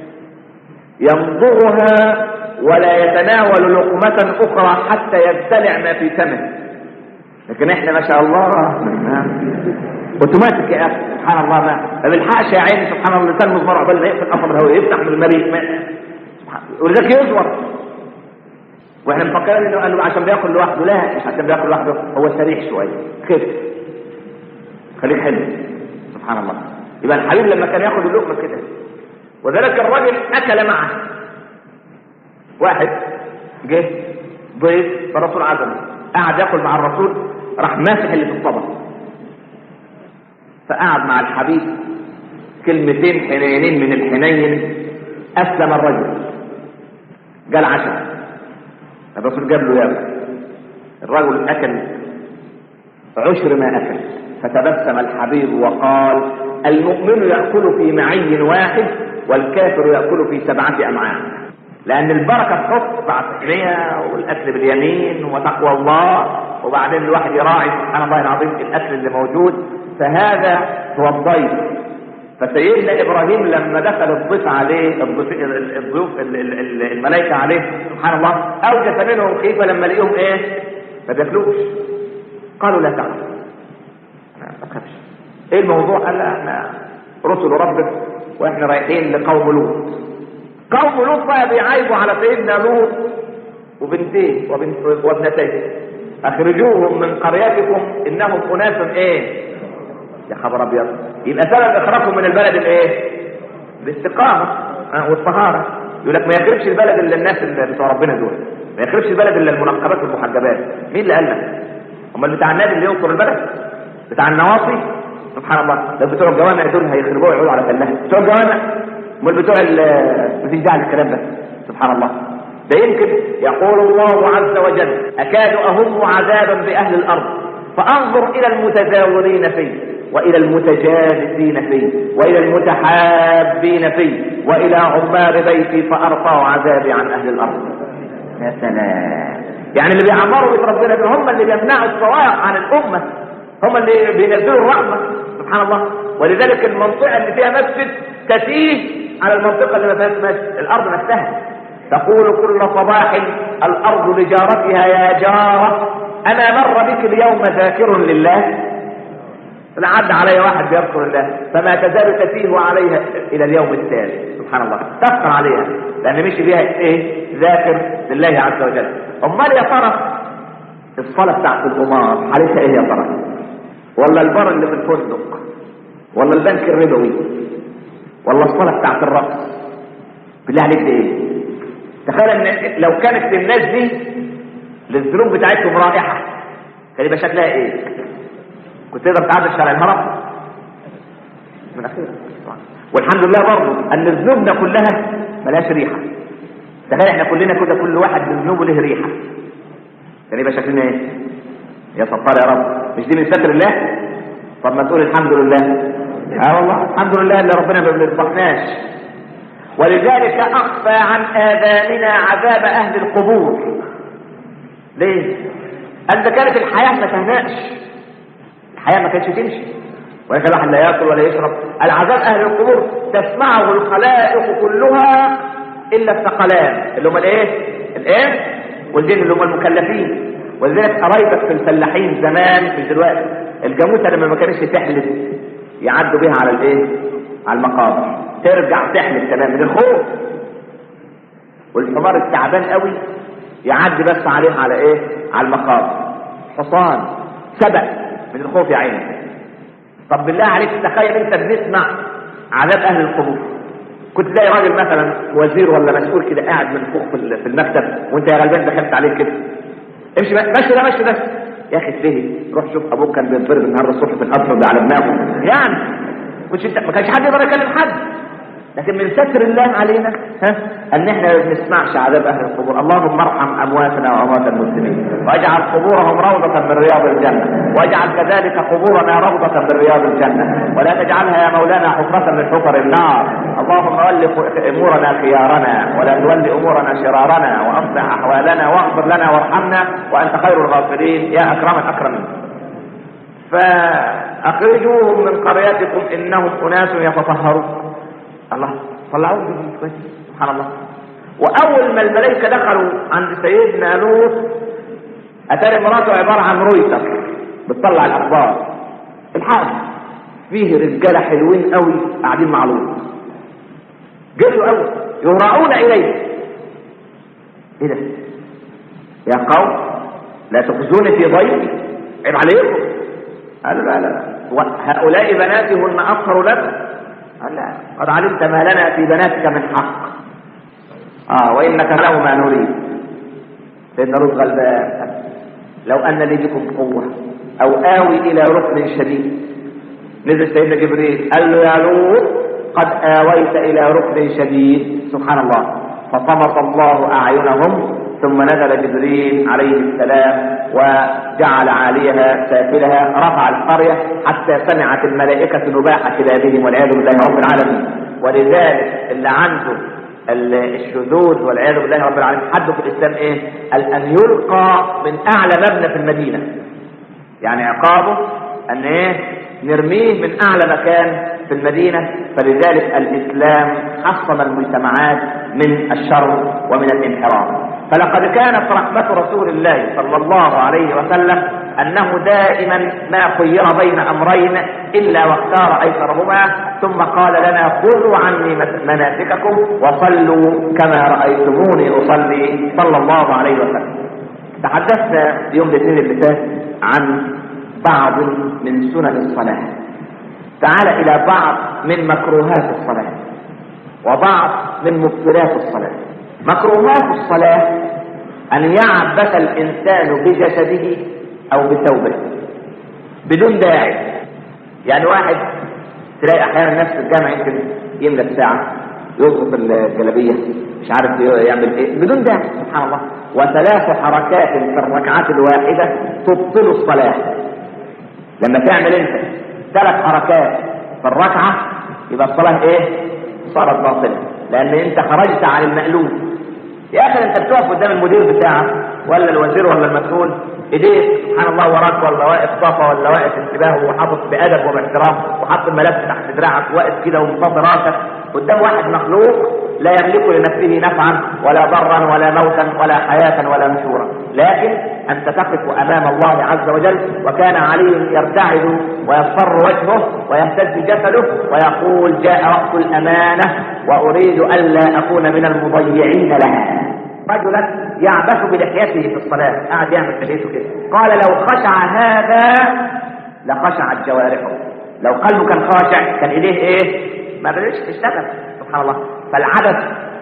يمضغها ولا يتناول لقمة أخرى حتى يبتلع ما في فمه لكن احنا ما شاء الله اوتوماتيك يا اخي سبحان الله ما ما بيلحقش يا عيني سبحان الله اللسان مزمر عقبال ما يقفل قفل الهواء يفتح من المريء ما سبحان ولذلك يزور واحنا مفكرين انه قال له عشان بياكل لوحده لا مش عشان بياكل لوحده هو سريع شويه خف خليك حلو سبحان الله يبقى الحبيب لما كان ياخد اللقمه كده وذلك الرجل اكل معه واحد جه ضيف فالرسول عزمه قعد ياكل مع الرسول راح ماسح اللي في الطبق فقعد مع الحبيب كلمتين حنينين من الحنين اسلم الرجل قال عشاء الرسول جاب له ياكل الرجل اكل عشر ما اكل فتبسم الحبيب وقال المؤمن ياكل في معي واحد والكافر ياكل في سبعه امعاء لان البركه تحط بعد التحميه والاكل باليمين وتقوى الله وبعدين الواحد يراعي سبحان الله العظيم الاكل اللي موجود فهذا هو الضيف فسيدنا ابراهيم لما دخل الضيف عليه الضيف الضيوف الملائكه عليه سبحان الله اوجس منهم خيفه لما لقيهم ايه ما بياكلوش قالوا لا تعلم ما تخافش ايه الموضوع قال لا احنا رسل ربك واحنا رايحين لقوم لوط قوم لوط بقى بيعايبوا على سيدنا لوط وبنتيه وبنت وابنتيه اخرجوهم من قريتكم انهم اناس ايه يا خبر ابيض يبقى سبب اخراجهم من البلد الايه الاستقامه آه والطهاره يقول لك ما يخربش البلد الا الناس اللي بتوع ربنا دول ما يخربش البلد الا المنقبات والمحجبات مين اللي قال لك امال بتاع النادي اللي ينصر البلد بتاع النواصي سبحان الله لو بتوع الجوامع دول هيخربوها يقولوا على فلاح بتوع الجوامع امال بتوع مفيش داعي للكلام ده سبحان الله ده يمكن يقول الله عز وجل اكاد اهم عذابا باهل الارض فانظر الى المتزاورين فيه والى المتجالسين فيه والى المتحابين فيه والى عمار بيتي فارفع عذابي عن اهل الارض يا سلام يعني اللي بيعمروا بيت ربنا دول هم اللي بيمنعوا الصواعق عن الامه هم اللي بينزلوا الرحمه سبحان الله ولذلك المنطقه اللي فيها مسجد تتيه على المنطقه اللي ما فيهاش مسجد الارض نفسها تقول كل صباح الارض لجارتها يا جاره انا مر بك اليوم ذاكر لله فعد علي واحد بيذكر الله فما تزال تتيه عليها الى اليوم التالي سبحان الله تفكر عليها لان مشي بيها ايه ذاكر لله عز وجل امال يا ترى الصلاه بتاعت القمار حالتها ايه يا ترى ولا البر اللي في الفندق ولا البنك الربوي ولا الصلاه بتاعت الرقص بالله عليك دي ايه تخيل ان لو كانت للناس دي للذنوب بتاعتهم رائحه كان يبقى شكلها ايه كنت تقدر تعدي شارع الهرم من اخيرا والحمد لله برضه ان ذنوبنا كلها ملهاش ريحه تخيل احنا كلنا كده كل واحد بذنوبه له ريحه كان يبقى شكلنا ايه يا ستار يا رب مش دي من ستر الله طب ما تقول الحمد لله اه والله الحمد لله اللي ربنا ما بيفضحناش ولذلك اخفى عن اذاننا عذاب اهل القبور ليه قال ده كانت الحياه ما تهناش الحياه ما كانتش تمشي ولكن الواحد لا ياكل ولا يشرب العذاب اهل القبور تسمعه الخلائق كلها الا الثقلان اللي هم الايه الايه والجن اللي هم المكلفين ولذلك قرايبك في الفلاحين زمان مش دلوقتي الجاموسه لما ما كانتش تحلف يعدوا بيها على الايه على المقابر ترجع تحلف تمام من الخوف والحمار التعبان قوي يعدي بس عليه على ايه على المقابر حصان سبق من الخوف يا عيني طب بالله عليك تخيل انت بنسمع عذاب اهل القبور كنت تلاقي راجل مثلا وزير ولا مسؤول كده قاعد من فوق في المكتب وانت يا غلبان دخلت عليه كده امشي مشي ده مشي ده يا اخي اتفهم روح شوف ابوك كان بيتضرب النهارده الصبح في القطر ده على دماغه يعني مش انت ما كانش حد يقدر يكلم حد لكن من ستر الله علينا ها ان احنا ما بنسمعش عذاب اهل القبور اللهم ارحم امواتنا واموات المسلمين واجعل قبورهم روضه من رياض الجنه واجعل كذلك قبورنا روضة من رياض الجنة ولا تجعلها يا مولانا حفرة من حفر النار اللهم ول امورنا خيارنا ولا تول امورنا شرارنا واصلح احوالنا واغفر لنا وارحمنا وانت خير الغافرين يا اكرم الاكرمين فاخرجوهم من قريتكم انهم اناس يتطهرون الله طلعوهم من كويس سبحان الله واول ما الملائكه دخلوا عند سيدنا لوط اتاري مراته عباره عن رويتر بتطلع الاخبار الحال فيه رجاله حلوين قوي قاعدين مع لوط جروا قوي يهرعون اليه ايه ده يا قوم لا تخزوني في ضيفي عيب عليكم قالوا لا لا لا هؤلاء بناتي هن اطهر لكم قال لا قد علمت ما لنا في بناتك من حق اه وانك له ما نريد سيدنا لوط غلبان لو ان لي بكم قوه او اوي الى ركن شديد نزل سيدنا جبريل قال له يا لوط قد اويت الى ركن شديد سبحان الله فطمط الله اعينهم ثم نزل جبريل عليه السلام وجعل عاليها سافلها رفع القرية حتى سمعت الملائكة نباح كلابهم والعياذ بالله رب العالمين ولذلك اللي عنده الشذوذ والعياذ بالله رب العالمين حده في الإسلام إيه؟ أن يلقى من أعلى مبنى في المدينة يعني عقابه أن إيه؟ نرميه من أعلى مكان في المدينة فلذلك الإسلام حصن المجتمعات من الشر ومن الانحراف فلقد كانت رحمة رسول الله صلى الله عليه وسلم أنه دائما ما خير بين أمرين إلا واختار أيسرهما ثم قال لنا خذوا عني مناسككم وصلوا كما رأيتموني أصلي صلى الله عليه وسلم تحدثنا يوم الاثنين اللي فات عن بعض من سنن الصلاة تعال إلى بعض من مكروهات الصلاة وبعض من مبطلات الصلاة مكروهات الصلاة أن يعبث الإنسان بجسده أو بثوبه بدون داعي يعني واحد تلاقي أحيانا نفس الجامع يمكن يملى الساعة يضغط الجلابية مش عارف يعمل ايه بدون داعي سبحان الله وثلاث حركات في الركعات الواحدة تبطل الصلاة لما تعمل انت ثلاث حركات في الركعة يبقى الصلاة ايه صارت باطلة لان انت خرجت عن المألوف يا اخي انت بتقف قدام المدير بتاعك ولا الوزير ولا المسؤول ايديك سبحان الله وراك ولا واقف صفا ولا واقف انتباه وحاطط بادب وباحترام وحاطط الملف تحت دراعك واقف كده ومصاب راسك قدام واحد مخلوق لا يملك لنفسه نفعا ولا ضرا ولا موتا ولا حياة ولا نشورا لكن أنت تقف أمام الله عز وجل وكان علي يرتعد ويصفر وجهه ويهتز جسده ويقول جاء وقت الأمانة وأريد ألا أكون من المضيعين لها رجلا يعبث بلحيته في الصلاة قاعد يعمل في بيته كده قال لو خشع هذا لخشعت جوارحه لو قلبه كان خاشع كان ايديه ايه ما بدأش تشتغل سبحان الله فالعبث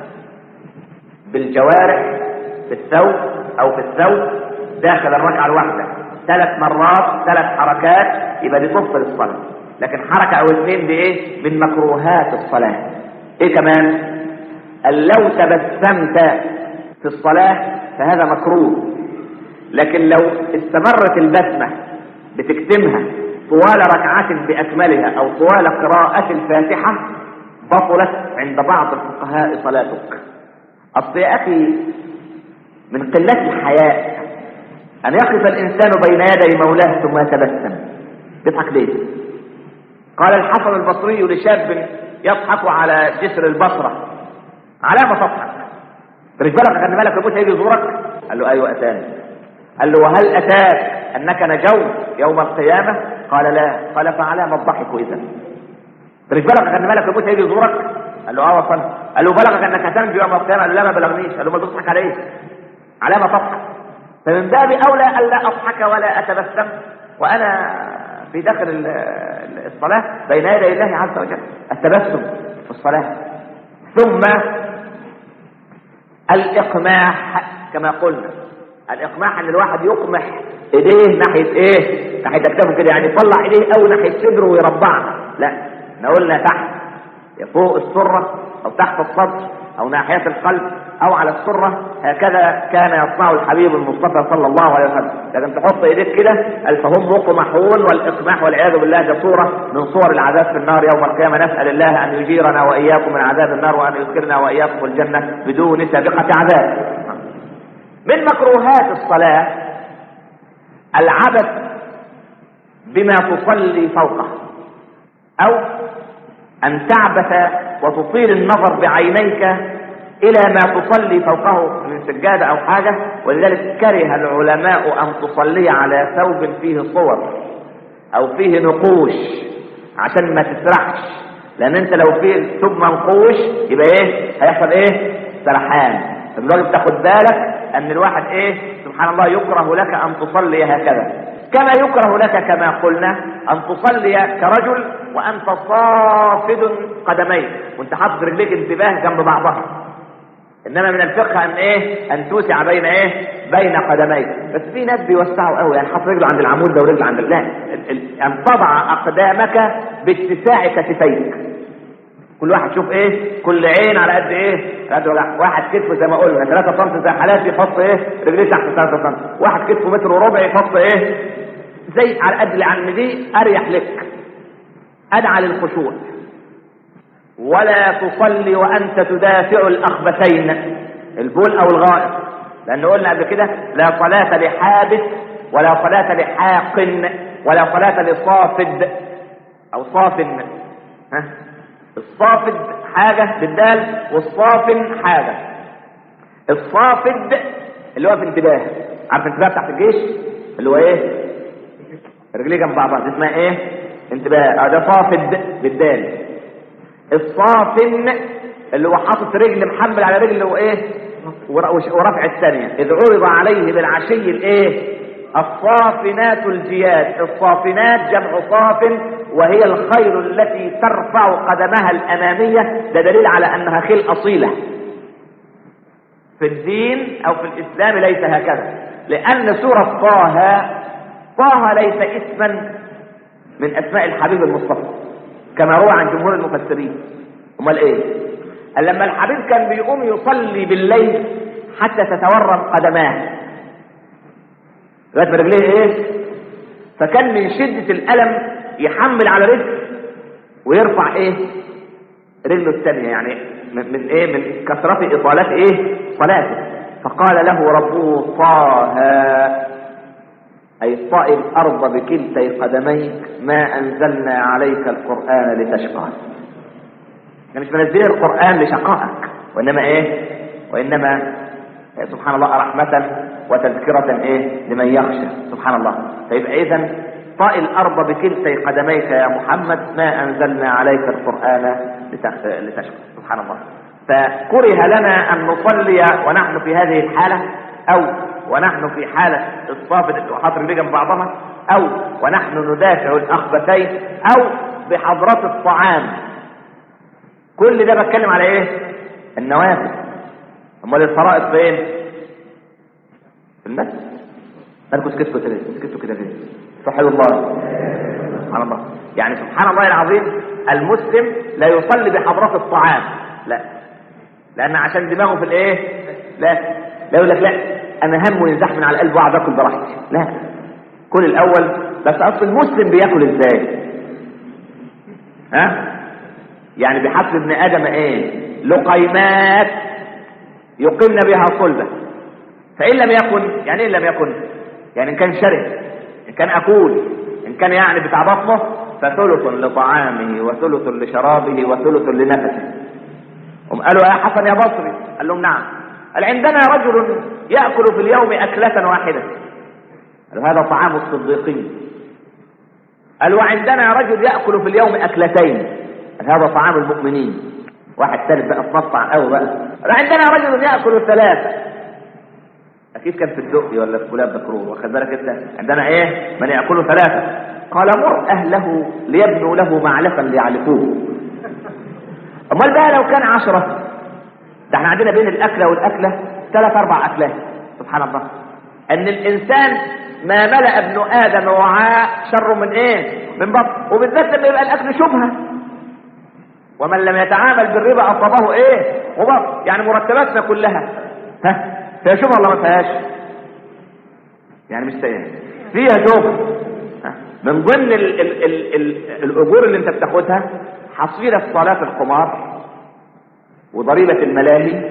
بالجوارح في الثوب او في الثوب داخل الركعة الواحدة ثلاث مرات ثلاث حركات يبقى دي تبطل الصلاة لكن حركة او اثنين دي ايه من مكروهات الصلاة ايه كمان قال لو تبسمت في الصلاة فهذا مكروه لكن لو استمرت البسمة بتكتمها طوال ركعة بأكملها أو طوال قراءة الفاتحة بطلت عند بعض الفقهاء صلاتك أصل يا أخي من قلة الحياء أن يقف الإنسان بين يدي مولاه ثم يتبسم يضحك ليه؟ قال الحسن البصري لشاب يضحك على جسر البصرة على ما تضحك مش بالك ان ملك الموت هيجي يزورك قال له ايوه اتاني قال له وهل اتاك انك نجوت يوم القيامه قال لا قال فعلى ما الضحك اذا مش بالك ان ملك الموت هيجي يزورك قال له اه وصل قال له بلغك انك هتنجو يوم القيامه قال له لا ما بلغنيش قال له ما تضحك عليه على ما تضحك فمن باب اولى الا اضحك ولا اتبسم وانا في داخل الصلاه بين يدي الله عز وجل التبسم في الصلاه ثم الإقماح كما قلنا الإقماح أن الواحد يقمح إيديه ناحية إيه؟ ناحية أكتافه كده يعني يطلع إيديه أو ناحية صدره ويربعها لا احنا قلنا تحت يا فوق السرة أو تحت الصدر او ناحية القلب او على السرة هكذا كان يصنع الحبيب المصطفى صلى الله عليه وسلم لكن تحط ايديك كده الفهم مقمحون والاقماح والعياذ بالله ده صورة من صور العذاب في النار يوم القيامة نسأل الله ان يجيرنا واياكم من عذاب النار وان يدخلنا واياكم الجنة بدون سابقة عذاب من مكروهات الصلاة العبث بما تصلي فوقه او ان تعبث وتطيل النظر بعينيك الى ما تصلي فوقه من سجادة او حاجة ولذلك كره العلماء ان تصلي على ثوب فيه صور او فيه نقوش عشان ما تسرحش لان انت لو فيه ثوب منقوش يبقى ايه هيحصل ايه سرحان فلذلك تاخد بالك ان الواحد ايه سبحان الله يكره لك ان تصلي هكذا كما يكره لك كما قلنا ان تصلي كرجل وانت صافد قدميك وانت حاطط رجليك انتباه جنب بعضها انما من الفقه ان ايه ان توسع بين ايه بين قدميك بس في ناس بيوسعوا قوي يعني حط رجله عند العمود ده ورجل عند لا ال- ال- ان تضع اقدامك باتساع كتفيك كل واحد شوف ايه كل عين على قد ايه على قد وجع. واحد كتفه زي ما قلنا 3 سم زي حالاتي يحط ايه رجليه تحت 3 سم واحد كتفه متر وربع يحط ايه زي على قد اللي عند دي اريح لك ادعى للخشوع ولا تصلي وانت تدافع الاخبثين البول او الغائط لان قلنا قبل كده لا صلاة لحابس ولا صلاة لحاق ولا صلاة لصافد او صافن ها الصافد حاجة بالدال والصافن حاجة الصافد اللي هو في انتباه عارف انتباه تحت الجيش اللي هو ايه رجليه جنب بعضها دي اسمها ايه انتباه اه ده صافد بالدال الصافن اللي هو حاطط رجل محمل على رجل وايه ورفع الثانية اذ عرض عليه بالعشي الايه الصافنات الجياد الصافنات جمع صاف وهي الخيل التي ترفع قدمها الامامية ده دليل على انها خيل اصيلة في الدين او في الاسلام ليس هكذا لان سورة طه طه ليس اسما من اسماء الحبيب المصطفى كما روى عن جمهور المفسرين امال ايه قال لما الحبيب كان بيقوم يصلي بالليل حتى تتورم قدماه لغايه ما رجليه ايه فكان من شده الالم يحمل على رجل ويرفع ايه رجله الثانيه يعني من, من ايه من كثره اطالات ايه صلاته فقال له ربه طه أي طائ الأرض بكلتي قدميك ما أنزلنا عليك القرآن لتشقى احنا مش منزلين القرآن لشقائك وإنما إيه وإنما سبحان الله رحمة وتذكرة إيه لمن يخشى سبحان الله فيبقى إذا طائ الأرض بكلتي قدميك يا محمد ما أنزلنا عليك القرآن لتشقى سبحان الله فكره لنا أن نصلي ونحن في هذه الحالة أو ونحن في حالة الصافد اللي حاطط رجليه جنب بعضها او ونحن ندافع الاخبثين او بحضرة الطعام كل ده بتكلم على ايه النوافل امال الفرائض فين في المسجد مالكوا سكتوا كده سكتوا كده ليه صحي الله سبحان الله يعني سبحان الله العظيم المسلم لا يصلي بحضرة الطعام لا لان عشان دماغه في الايه لا لا يقول لك لا انا همه ينزح من على القلب واقعد اكل براحتي لا كل الاول بس اصل المسلم بياكل ازاي ها يعني بحسب ابن ادم ايه لقيمات يقمن بها صلبه فان لم يكن يعني ان لم يكن يعني ان كان شرب ان كان اكول ان كان يعني بتاع بطنه فثلث لطعامه وثلث لشرابه وثلث لنفسه هم قالوا يا حسن يا بصري قال لهم نعم قال عندنا رجل يأكل في اليوم أكلة واحدة قالوا هذا طعام الصديقين قال وعندنا رجل يأكل في اليوم أكلتين قال هذا طعام المؤمنين واحد ثالث بقى اتنطع قوي بقى قال عندنا رجل يأكل ثلاثة أكيد كان في الدقي ولا في كلاب بكرور واخد بالك أنت عندنا إيه من يأكل ثلاثة قال مر أهله ليبنوا له معلفا ليعلفوه أمال بقى لو كان عشرة ده احنا عندنا بين الاكله والاكله ثلاث اربع اكلات سبحان الله ان الانسان ما ملا ابن ادم وعاء شر من ايه من بطن وبالذات لما يبقى الاكل شبهه ومن لم يتعامل بالربا اصابه ايه غبار يعني مرتباتنا كلها ها فيها شبهه ولا ما فيهاش يعني مش سيئة. فيها شبهه ها؟ من ضمن ال ال ال ال الاجور اللي انت بتاخدها حصيله صلاه القمار وضريبه الملاهي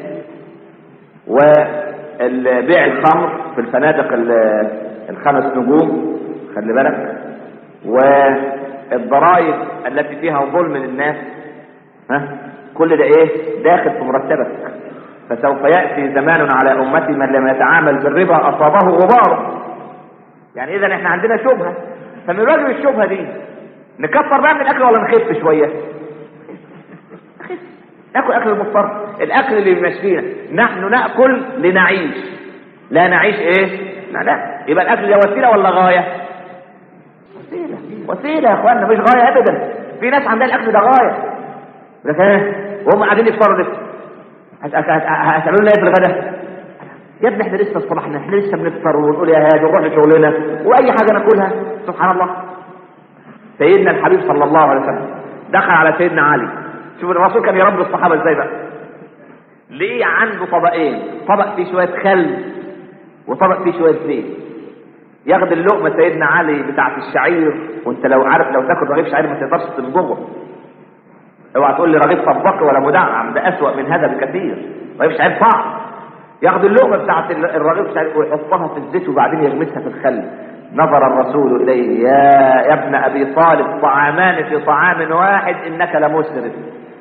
وبيع الخمر في الفنادق ال- الخمس نجوم خلي بالك والضرائب التي فيها ظلم للناس ها كل ده ايه داخل في مرتبك فسوف ياتي زمان على امتي من لم يتعامل بالربا اصابه غبار يعني اذا احنا عندنا شبهه فمن واجب الشبهه دي نكفر بقى من الاكل ولا نخف شويه نخف. ناكل اكل المضطر الاكل اللي بيمشينا نحن ناكل لنعيش لا نعيش ايه لا لا يبقى الاكل ده وسيله ولا غايه وسيله وسيله يا اخوانا مش غايه ابدا في ناس عندها الاكل ده غايه ده فاهم وهم قاعدين يفطروا لسه هت- هت- هت- هتعملوا لنا ايه في الغداء يا ابني احنا لسه صبحنا احنا لسه بنفطر ونقول يا هادي نروح لشغلنا واي حاجه ناكلها سبحان الله سيدنا الحبيب صلى الله عليه وسلم دخل على سيدنا علي شوف الرسول كان يربي الصحابه ازاي بقى ليه عنده طبقين طبق فيه شويه خل وطبق فيه شويه زيت ياخد اللقمه سيدنا علي بتاعت الشعير وانت لو عارف لو تاكل رغيف شعير ما تقدرش تمضغه اوعى تقول لي رغيف طباق ولا مدعم ده اسوأ من هذا بكثير رغيف شعير صعب ياخد اللقمه بتاعت ال- الرغيف الشعير ويحطها في الزيت وبعدين يغمسها في الخل نظر الرسول اليه يا يا ابن ابي طالب طعامان في طعام واحد انك لمسرف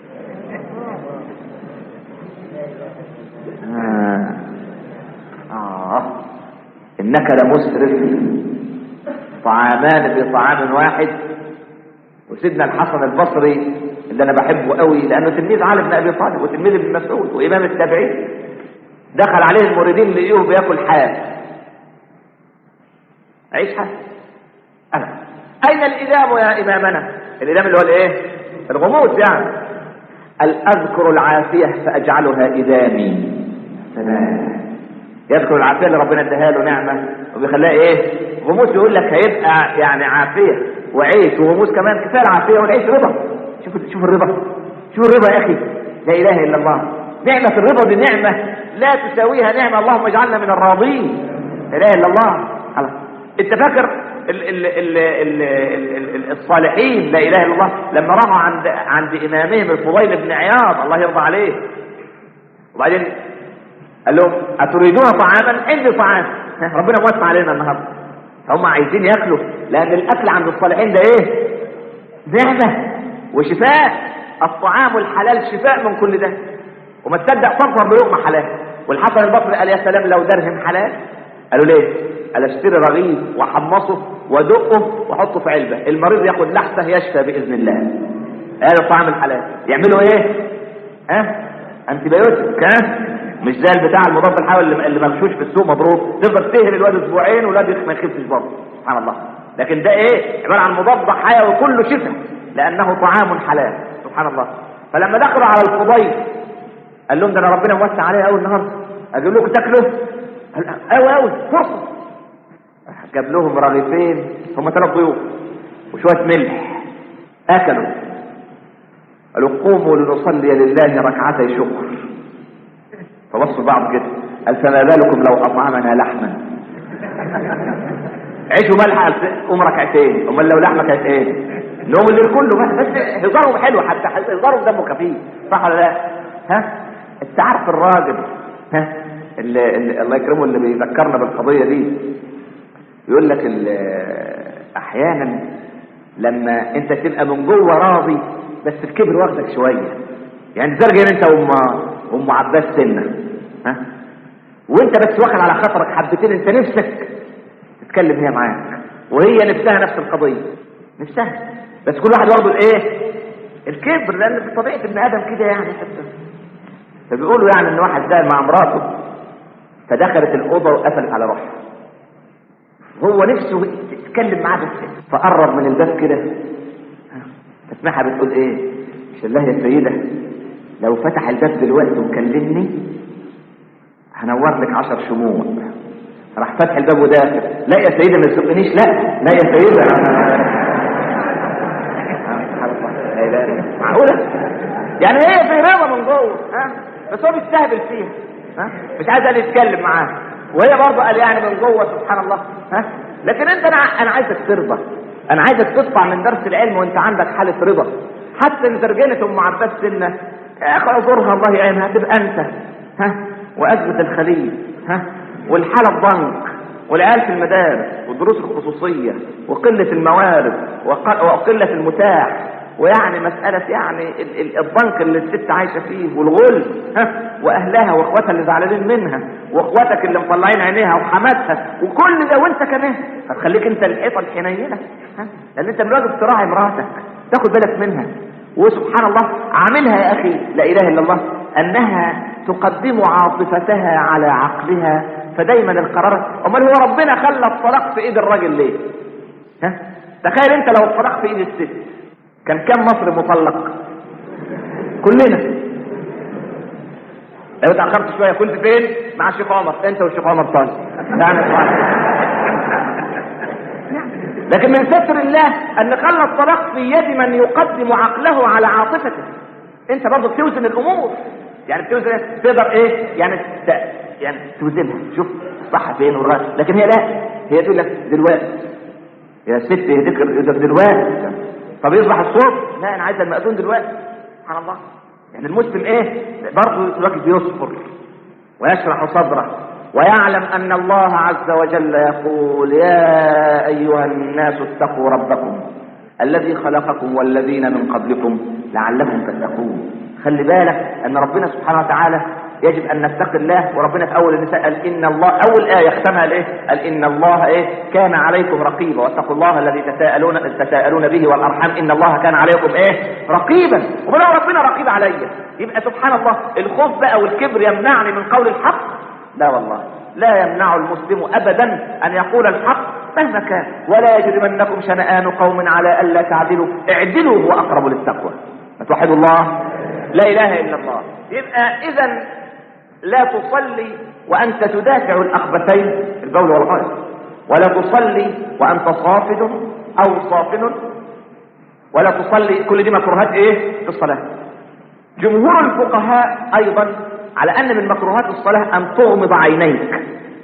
آه. آه. انك لمسرف طعامان في طعام واحد وسيدنا الحسن البصري اللي انا بحبه قوي لانه تلميذ علي بن ابي طالب وتلميذ ابن مسعود وامام التابعين دخل عليه المريدين لقيوه بياكل حاف عيش حاف انا اين الادام يا امامنا الادام اللي هو الايه الغموس يعني قال اذكر العافيه فاجعلها ادامي تمام يذكر العافيه اللي ربنا اداها له نعمه وبيخليها ايه غموس يقول لك هيبقى يعني عافيه وعيش وغموس كمان كفايه العافيه والعيش رضا شوف شوف الرضا شوف الرضا يا اخي لا اله الا الله نعمه الرضا دي نعمه لا تساويها نعمه اللهم اجعلنا من الراضين لا اله الا الله خلاص انت فاكر ال ال ال ال ال ال الصالحين لا اله الا الله لما راحوا عند عند امامهم الفضيل بن عياض الله يرضى عليه وبعدين قال لهم اتريدون طعاما عندي طعام ها، ربنا موسع علينا النهارده هم عايزين ياكلوا لان الاكل عند الصالحين ده ايه نعمه وشفاء الطعام الحلال شفاء من كل ده وما تصدق تظهر بلقمه حلال والحسن البصري قال يا سلام لو درهم حلال قالوا ليه قال اشتري رغيف واحمصه وادقه واحطه في علبه المريض ياخد لحسه يشفى باذن الله هذا الطعام الحلال يعملوا ايه ها انتي بايوتيك ها مش زي البتاع المضاد الحيوي اللي اللي مغشوش في السوق مضروب تقدر تهري الواد اسبوعين والواد ما يخفش برضه سبحان الله لكن ده ايه عباره عن مضاد حيوي كله شفاء لانه طعام حلال سبحان الله فلما دخلوا على الفضيل قال لهم ده انا ربنا موسع عليا قوي النهارده اجيب لكم تاكلوا قال قوي قوي فرصه جاب لهم رغيفين هم ثلاث ضيوف وشويه ملح اكلوا قالوا قوموا لنصلي لله ركعتي شكر فبصوا بعض كده قال فما بالكم لو اطعمنا لحما عيش وملح قال قوم ركعتين امال لو لحمه كانت ايه نوم الليل كله بس بس هزارهم حلو حتى هزارهم دمه خفيف صح ولا لا ها انت عارف الراجل ها اللي, اللي الله يكرمه اللي بيذكرنا بالقضيه دي يقول لك ال- احيانا لما انت تبقى من جوه راضي بس الكبر واخدك شويه يعني زرجن انت وام ام عباس سنه ها وانت بس واخد على خاطرك حبتين انت نفسك تتكلم هي معاك وهي نفسها نفس القضيه نفسها بس كل واحد واخده الايه الكبر لان في طبيعه ابن ادم كده يعني حتى فبيقولوا يعني ان واحد زعل مع مراته فدخلت الاوضه وقفلت على روحها هو نفسه يتكلم معاه بس فقرب من الباب كده ها، تسمعها بتقول ايه مش الله يا سيدة لو فتح الباب دلوقتي وكلمني هنور لك عشر شموع راح فتح الباب وداخل لا يا سيدة ما تسقنيش لا لا يا سيدة لا إله إلا الله. معقولة يعني هي في رضا من جوه ها بس هو بيستهبل فيها ها مش عايز قال يتكلم معاها وهي برضه قال يعني من جوه سبحان الله ها لكن انت انا انا عايزك ترضى انا عايزك تطلع من درس العلم وانت عندك حاله رضا حتى ان ترجمه ام عباس سنه يا اخي اعذرها الله يعينها تبقى انت ها وازمه الخليل ها والحاله الضنك والعيال في المدارس والدروس الخصوصيه وقله الموارد وق- وقله المتاح ويعني مسألة يعني ال- ال- الضنك اللي الست عايشة فيه والغل ها واهلها واخواتها اللي زعلانين منها واخواتك اللي مطلعين عينيها وحماتها وكل ده وانت كمان فتخليك انت الحيطة الحنينة ها لان انت من واجب تراعي مراتك تاخد بالك منها وسبحان الله عاملها يا اخي لا اله الا الله انها تقدم عاطفتها على عقلها فدايما القرار امال هو ربنا خلى الطلاق في ايد الراجل ليه ها تخيل انت لو الطلاق في ايد الست كان كم مصر مطلق كلنا لو اتاخرت شويه كنت فين مع الشيخ عمر انت والشيخ عمر طالب يعني لكن من ستر الله ان خلى الطلاق في يد من يقدم عقله على عاطفته انت برضه بتوزن الامور يعني بتوزن تقدر ايه يعني ت... يعني توزنها شوف الصح فين والغلط لكن هي لا هي تقول لك دلوقتي يا ست يهديك يهديك دلوقتي طب يصبح الصوت لا انا عايز المأذون دلوقتي سبحان الله يعني المسلم ايه برضه الواجب يصبر ويشرح صدره ويعلم ان الله عز وجل يقول يا ايها الناس اتقوا ربكم الذي خلقكم والذين من قبلكم لعلكم تتقون خلي بالك ان ربنا سبحانه وتعالى يجب ان نتقي الله وربنا في اول النساء قال ان الله اول ايه يختمها الايه قال ان الله ايه كان عليكم رقيبا واتقوا الله الذي تساءلون تساءلون به والارحام ان الله كان عليكم ايه رقيبا ولو ربنا رقيب عليا يبقى سبحان الله الخوف بقى والكبر يمنعني من قول الحق لا والله لا يمنع المسلم ابدا ان يقول الحق مهما كان ولا يجرمنكم شنآن قوم على الا تعدلوا اعدلوا هو اقرب للتقوى توحدوا الله لا اله الا الله يبقى اذا لا تصلي وانت تدافع الاخبثين البول والغائط ولا تصلي وانت صافد او صافن ولا تصلي كل دي مكروهات ايه في الصلاه جمهور الفقهاء ايضا على ان من مكروهات الصلاه ان تغمض عينيك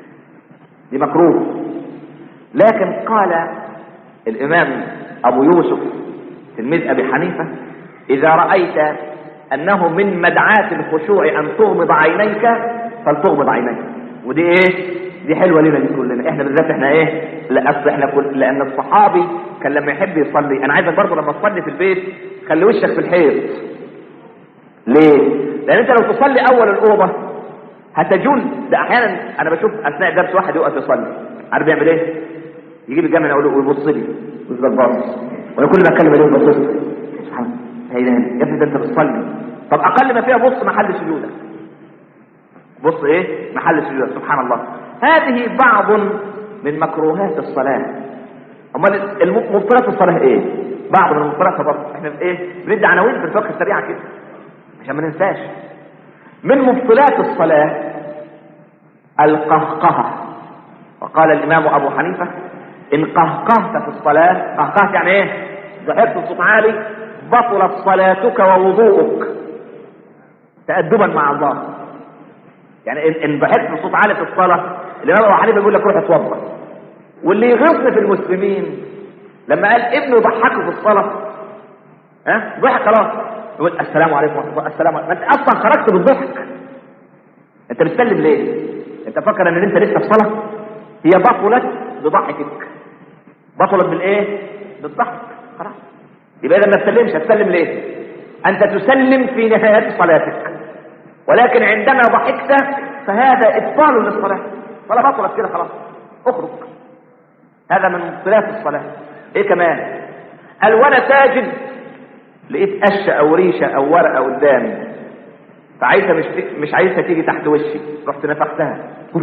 دي مكروه لكن قال الامام ابو يوسف تلميذ ابي حنيفه اذا رايت انه من مدعاة الخشوع ان تغمض عينيك فلتغمض عينيك ودي ايه دي حلوه لنا دي كلنا احنا بالذات احنا ايه لا اصل احنا كل لان الصحابي كان لما يحب يصلي انا عايزك برضه لما تصلي في البيت خلي وشك في الحيط ليه لان انت لو تصلي اول الاوضه هتجول ده احيانا انا بشوف اثناء درس واحد يقف يصلي عارف بيعمل ايه يجيب الجامع يقول له ويبص لي ويفضل باصص وانا كل ما اتكلم عليه ببص له سبحان الله لا اله الا يا ابني ده انت بتصلي طب اقل ما فيها بص محل سجودك بص ايه محل سجودك سبحان الله هذه بعض من مكروهات الصلاه امال الم- مبطلات الصلاه ايه بعض من مبطلاتها برضه احنا ايه بندي عناوين في الفقه السريعه كده عشان ما ننساش من مبطلات الصلاه القهقهه وقال الامام ابو حنيفه ان قهقهت في الصلاه قهقهت يعني ايه ضحكت بصوت عالي بطلت صلاتك ووضوءك تأدبا مع الله يعني إن- ان ضحكت بصوت عالي في الصلاه الامام ابو حنيفه بيقول لك روح اتوضا واللي يغيظني في المسلمين لما قال ابنه ضحكه في الصلاه ها ضحك خلاص يقول السلام عليكم ورحمه الله السلام عليكم ما انت اصلا خرجت بالضحك انت بتسلم ليه انت فاكر ان انت لسه في صلاه هي بطلت بضحكك بطلت بالايه بالضحك خلاص يبقى اذا ما تسلمش هتسلم ليه انت تسلم في نهايه صلاتك ولكن عندما ضحكت فهذا ابطال للصلاه ولا بطلت كده خلاص اخرج هذا من مبطلات الصلاه ايه كمان قال وانا ساجد لقيت قشه او ريشه او ورقه قدامي فعايزه مش مش عايزها تيجي تحت وشي رحت نفختها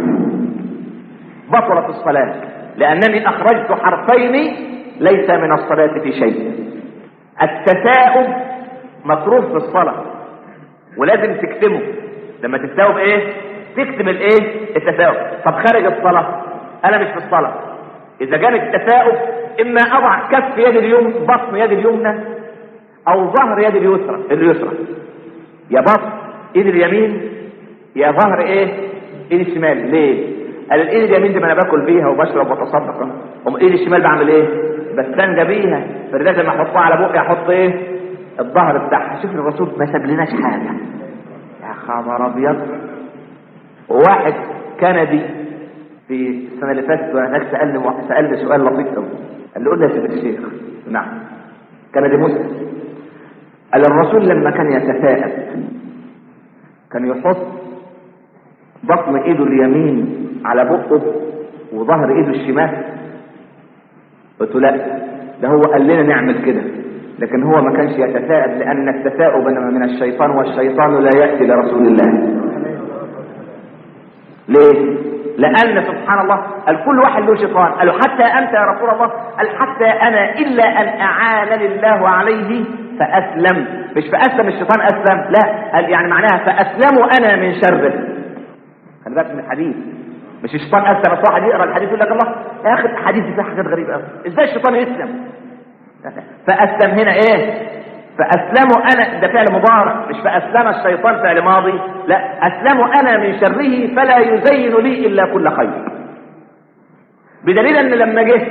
بطلت الصلاه لانني اخرجت حرفين ليس من الصلاه في شيء التثاؤب مكروه في الصلاه ولازم تكتمه لما تتثاوب ايه تكتم الايه التثاؤب طب خارج الصلاه انا مش في الصلاه اذا جاني التثاؤب اما اضع كف يد اليمنى بطن يد اليمنى او ظهر يد اليسرى اليسرى يا بطن ايد اليمين يا ظهر ايه ايد الشمال ليه قال الايد اليمين دي ما انا باكل بيها وبشرب وتصدق ام ايد الشمال بعمل ايه بستنجى بيها فلازم احطها على بقي احط ايه الظهر بتاعها شوف الرسول ما سابلناش حاجه يا خبر ابيض وواحد كندي في السنه اللي فاتت وانا هناك سالني سالني سؤال لطيف قوي قال لي قول لي يا سيدي الشيخ نعم كندي مسلم قال الرسول لما كان يتثاءب كان يحط بطن ايده اليمين على بقه وظهر ايده الشمال قلت لا ده هو قال لنا نعمل كده لكن هو ما كانش يتثاءب لان التثاؤب انما من الشيطان والشيطان لا ياتي لرسول الله ليه لان سبحان الله قال كل واحد له شيطان قالوا حتى انت يا رسول الله قال حتى انا الا ان اعانني الله عليه فاسلم مش فاسلم الشيطان اسلم لا قال يعني معناها فاسلم انا من شره خلي بالك من الحديث مش الشيطان اسلم بس واحد يقرا الحديث يقول لك الله يا اخي الحديث ده حاجات غريبه قوي ازاي الشيطان يسلم فاسلم هنا ايه فاسلم انا ده فعل مضارع مش فاسلم الشيطان فعل ماضي لا اسلم انا من شره فلا يزين لي الا كل خير بدليل ان لما جه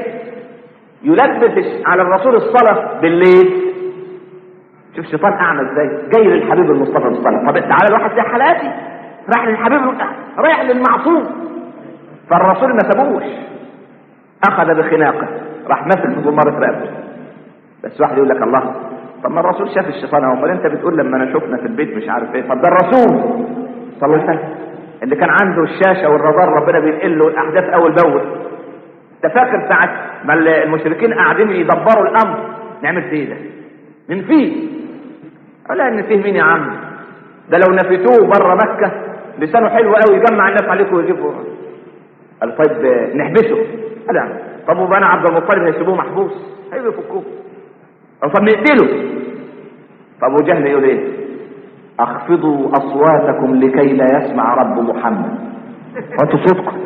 يلبس على الرسول الصلاه بالليل شوف الشيطان اعمى ازاي جاي للحبيب المصطفى بالصلاه طب تعالى الواحد زي حالاتي راح للحبيب رايح للمعصوم فالرسول ما سابوش اخذ بخناقه راح ماسك في ضمارة رقبته بس واحد يقول لك الله طب ما الرسول شاف الشيطان اهو امال انت بتقول لما انا شفنا في البيت مش عارف ايه طب ده الرسول صلى الله عليه وسلم اللي كان عنده الشاشه والرادار ربنا بينقل له الاحداث اول باول انت فاكر ساعه ما المشركين قاعدين يدبروا الامر نعمل فيه ده من فيه لا ان فيه مين يا عم ده لو نفيتوه بره مكه لسانه حلو قوي يجمع الناس عليكم ويجيبوا قال طيب نحبسه قال طب وبنى عبد المطلب هيسيبوه محبوس هيبقوا يفكوه او طب نقتله طب وجهل يقول ايه اخفضوا اصواتكم لكي لا يسمع رب محمد وانتوا صوتكم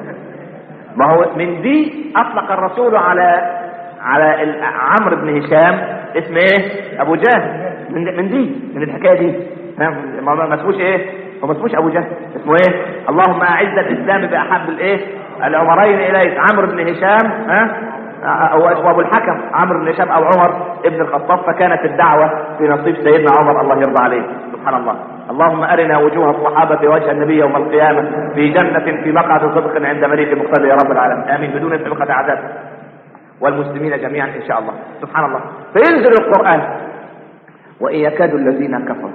ما هو من دي اطلق الرسول على على عمرو بن هشام اسمه ايه ابو جهل من, من دي من الحكايه دي ما اسموش ايه هو ما اسموش ابو جهل اسمه ايه اللهم اعز الاسلام باحب الايه العمرين اليك عمرو بن هشام ها او ابو الحكم عمرو بن هشام او عمر ابن الخطاب فكانت الدعوه في نصيب سيدنا عمر الله يرضى عليه سبحان الله اللهم ارنا وجوه الصحابه وجه النبي يوم القيامه في جنه في مقعد صدق عند مليك مقتدر يا رب العالمين امين بدون سابقه عذاب والمسلمين جميعا ان شاء الله سبحان الله فينزل القران وان يكاد الذين كفروا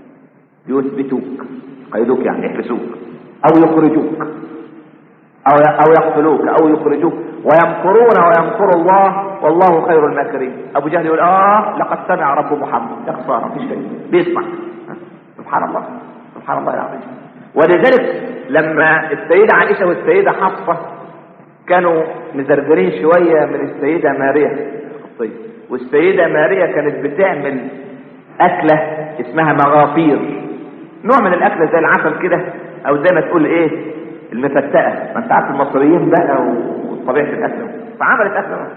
يثبتوك قيدوك يعني يحبسوك او يخرجوك او او يقتلوك او يخرجوك ويمكرون ويمكر الله والله خير الماكرين ابو جهل يقول اه لقد سمع رب محمد يا خساره مفيش شيء بيسمع سبحان الله سبحان الله العظيم ولذلك لما السيده عائشه والسيده حفصه كانوا مزرزرين شويه من السيده ماريا القبطيه والسيده ماريا كانت بتعمل اكله اسمها مغافير نوع من الاكله زي العسل كده او زي ما تقول ايه المفتقه ما انت عارف المصريين بقى وطبيعه الاكل فعملت اكله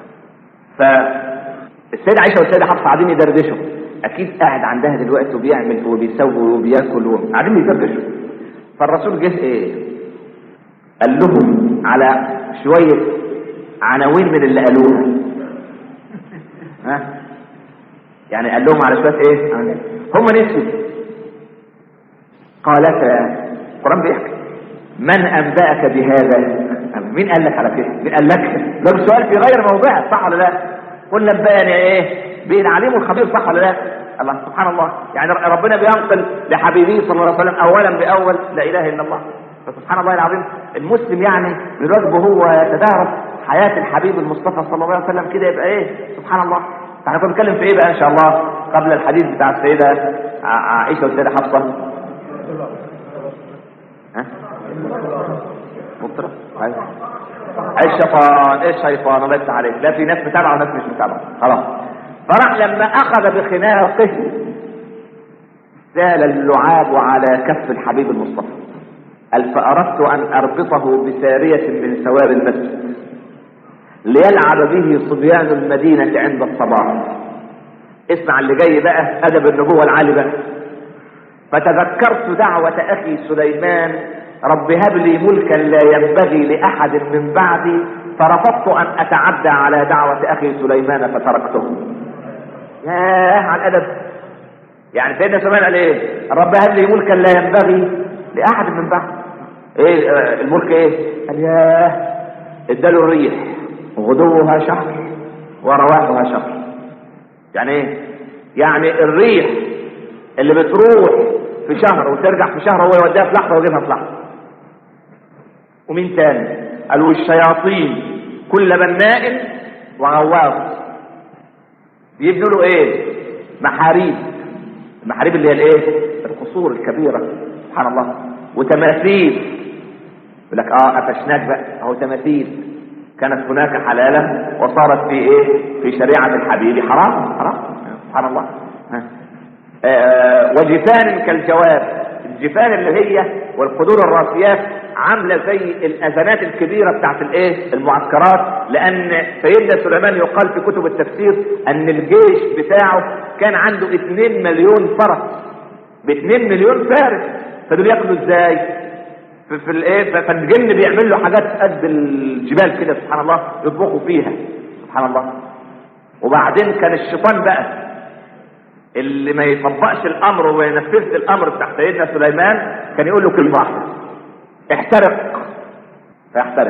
فالسيده عائشه والسيده حفصه قاعدين يدردشوا اكيد قاعد عندها دلوقتي وبيعمل وبيسوي وبياكل قاعدين يدردشوا فالرسول جه ايه قال لهم على شويه عناوين من اللي قالوها ها يعني قال لهم على شويه ايه هم نسوا قالتا القران بيحكي من انبأك بهذا مين قال لك على كده مين قال لك ده السؤال في غير موضعه صح ولا لا قل نبأني ايه بين العليم الخبير صح ولا لا الله سبحان الله يعني ربنا بينقل لحبيبه صلى الله عليه وسلم اولا باول لا اله الا الله فسبحان الله العظيم المسلم يعني من واجبه هو يتدارس حياه الحبيب المصطفى صلى الله عليه وسلم كده يبقى ايه سبحان الله احنا كنا بنتكلم في ايه بقى ان شاء الله قبل الحديث بتاع السيده عائشه والسيده حفصه ها مضطرب ايوه الشيطان ايه الشيطان الله يفتح عليك لا في ناس متابعه وناس مش متابعه خلاص فراح لما اخذ بخناقه سال اللعاب على كف الحبيب المصطفى قال فاردت ان اربطه بساريه من سوار المسجد ليلعب به صبيان المدينه عند الصباح اسمع اللي جاي بقى ادب النبوه العالي بقى فتذكرت دعوة اخي سليمان رب هب لي ملكا لا ينبغي لاحد من بعدي فرفضت ان اتعدى على دعوة اخي سليمان فتركته ياه على الادب يعني سيدنا سليمان قال ايه رب هب لي ملكا لا ينبغي لاحد من بعد ايه آه، الملك ايه قال ياه اداله الريح غدوها شهر ورواحها شهر يعني ايه يعني الريح اللي بتروح في شهر وترجع في شهر هو يوديها في لحظه ويجيبها في لحظه ومين تاني قالوا الشياطين كل بناء وغواص يبنوا له ايه محاريب المحاريب اللي هي الايه القصور الكبيره سبحان الله وتماثيل يقول لك اه قفشناك بقى اهو تماثيل كانت هناك حلالا وصارت في ايه في شريعه الحبيب حرام حرام سبحان الله ها. آه وجفان كالجواب الجفان اللي هي والقدور الراسيات عامله زي الاذانات الكبيره بتاعت الايه المعسكرات لان سيدنا سليمان يقال في كتب التفسير ان الجيش بتاعه كان عنده 2 مليون فرس ب 2 مليون فارس فدول ياكلوا ازاي في, في الايه ف- فالجن بيعمل له حاجات قد الجبال كده سبحان الله يطبخوا فيها سبحان الله وبعدين كان الشيطان بقى اللي ما يطبقش الامر وما ينفذش الامر بتاع سيدنا سليمان كان يقول له كلمه واحده احترق فيحترق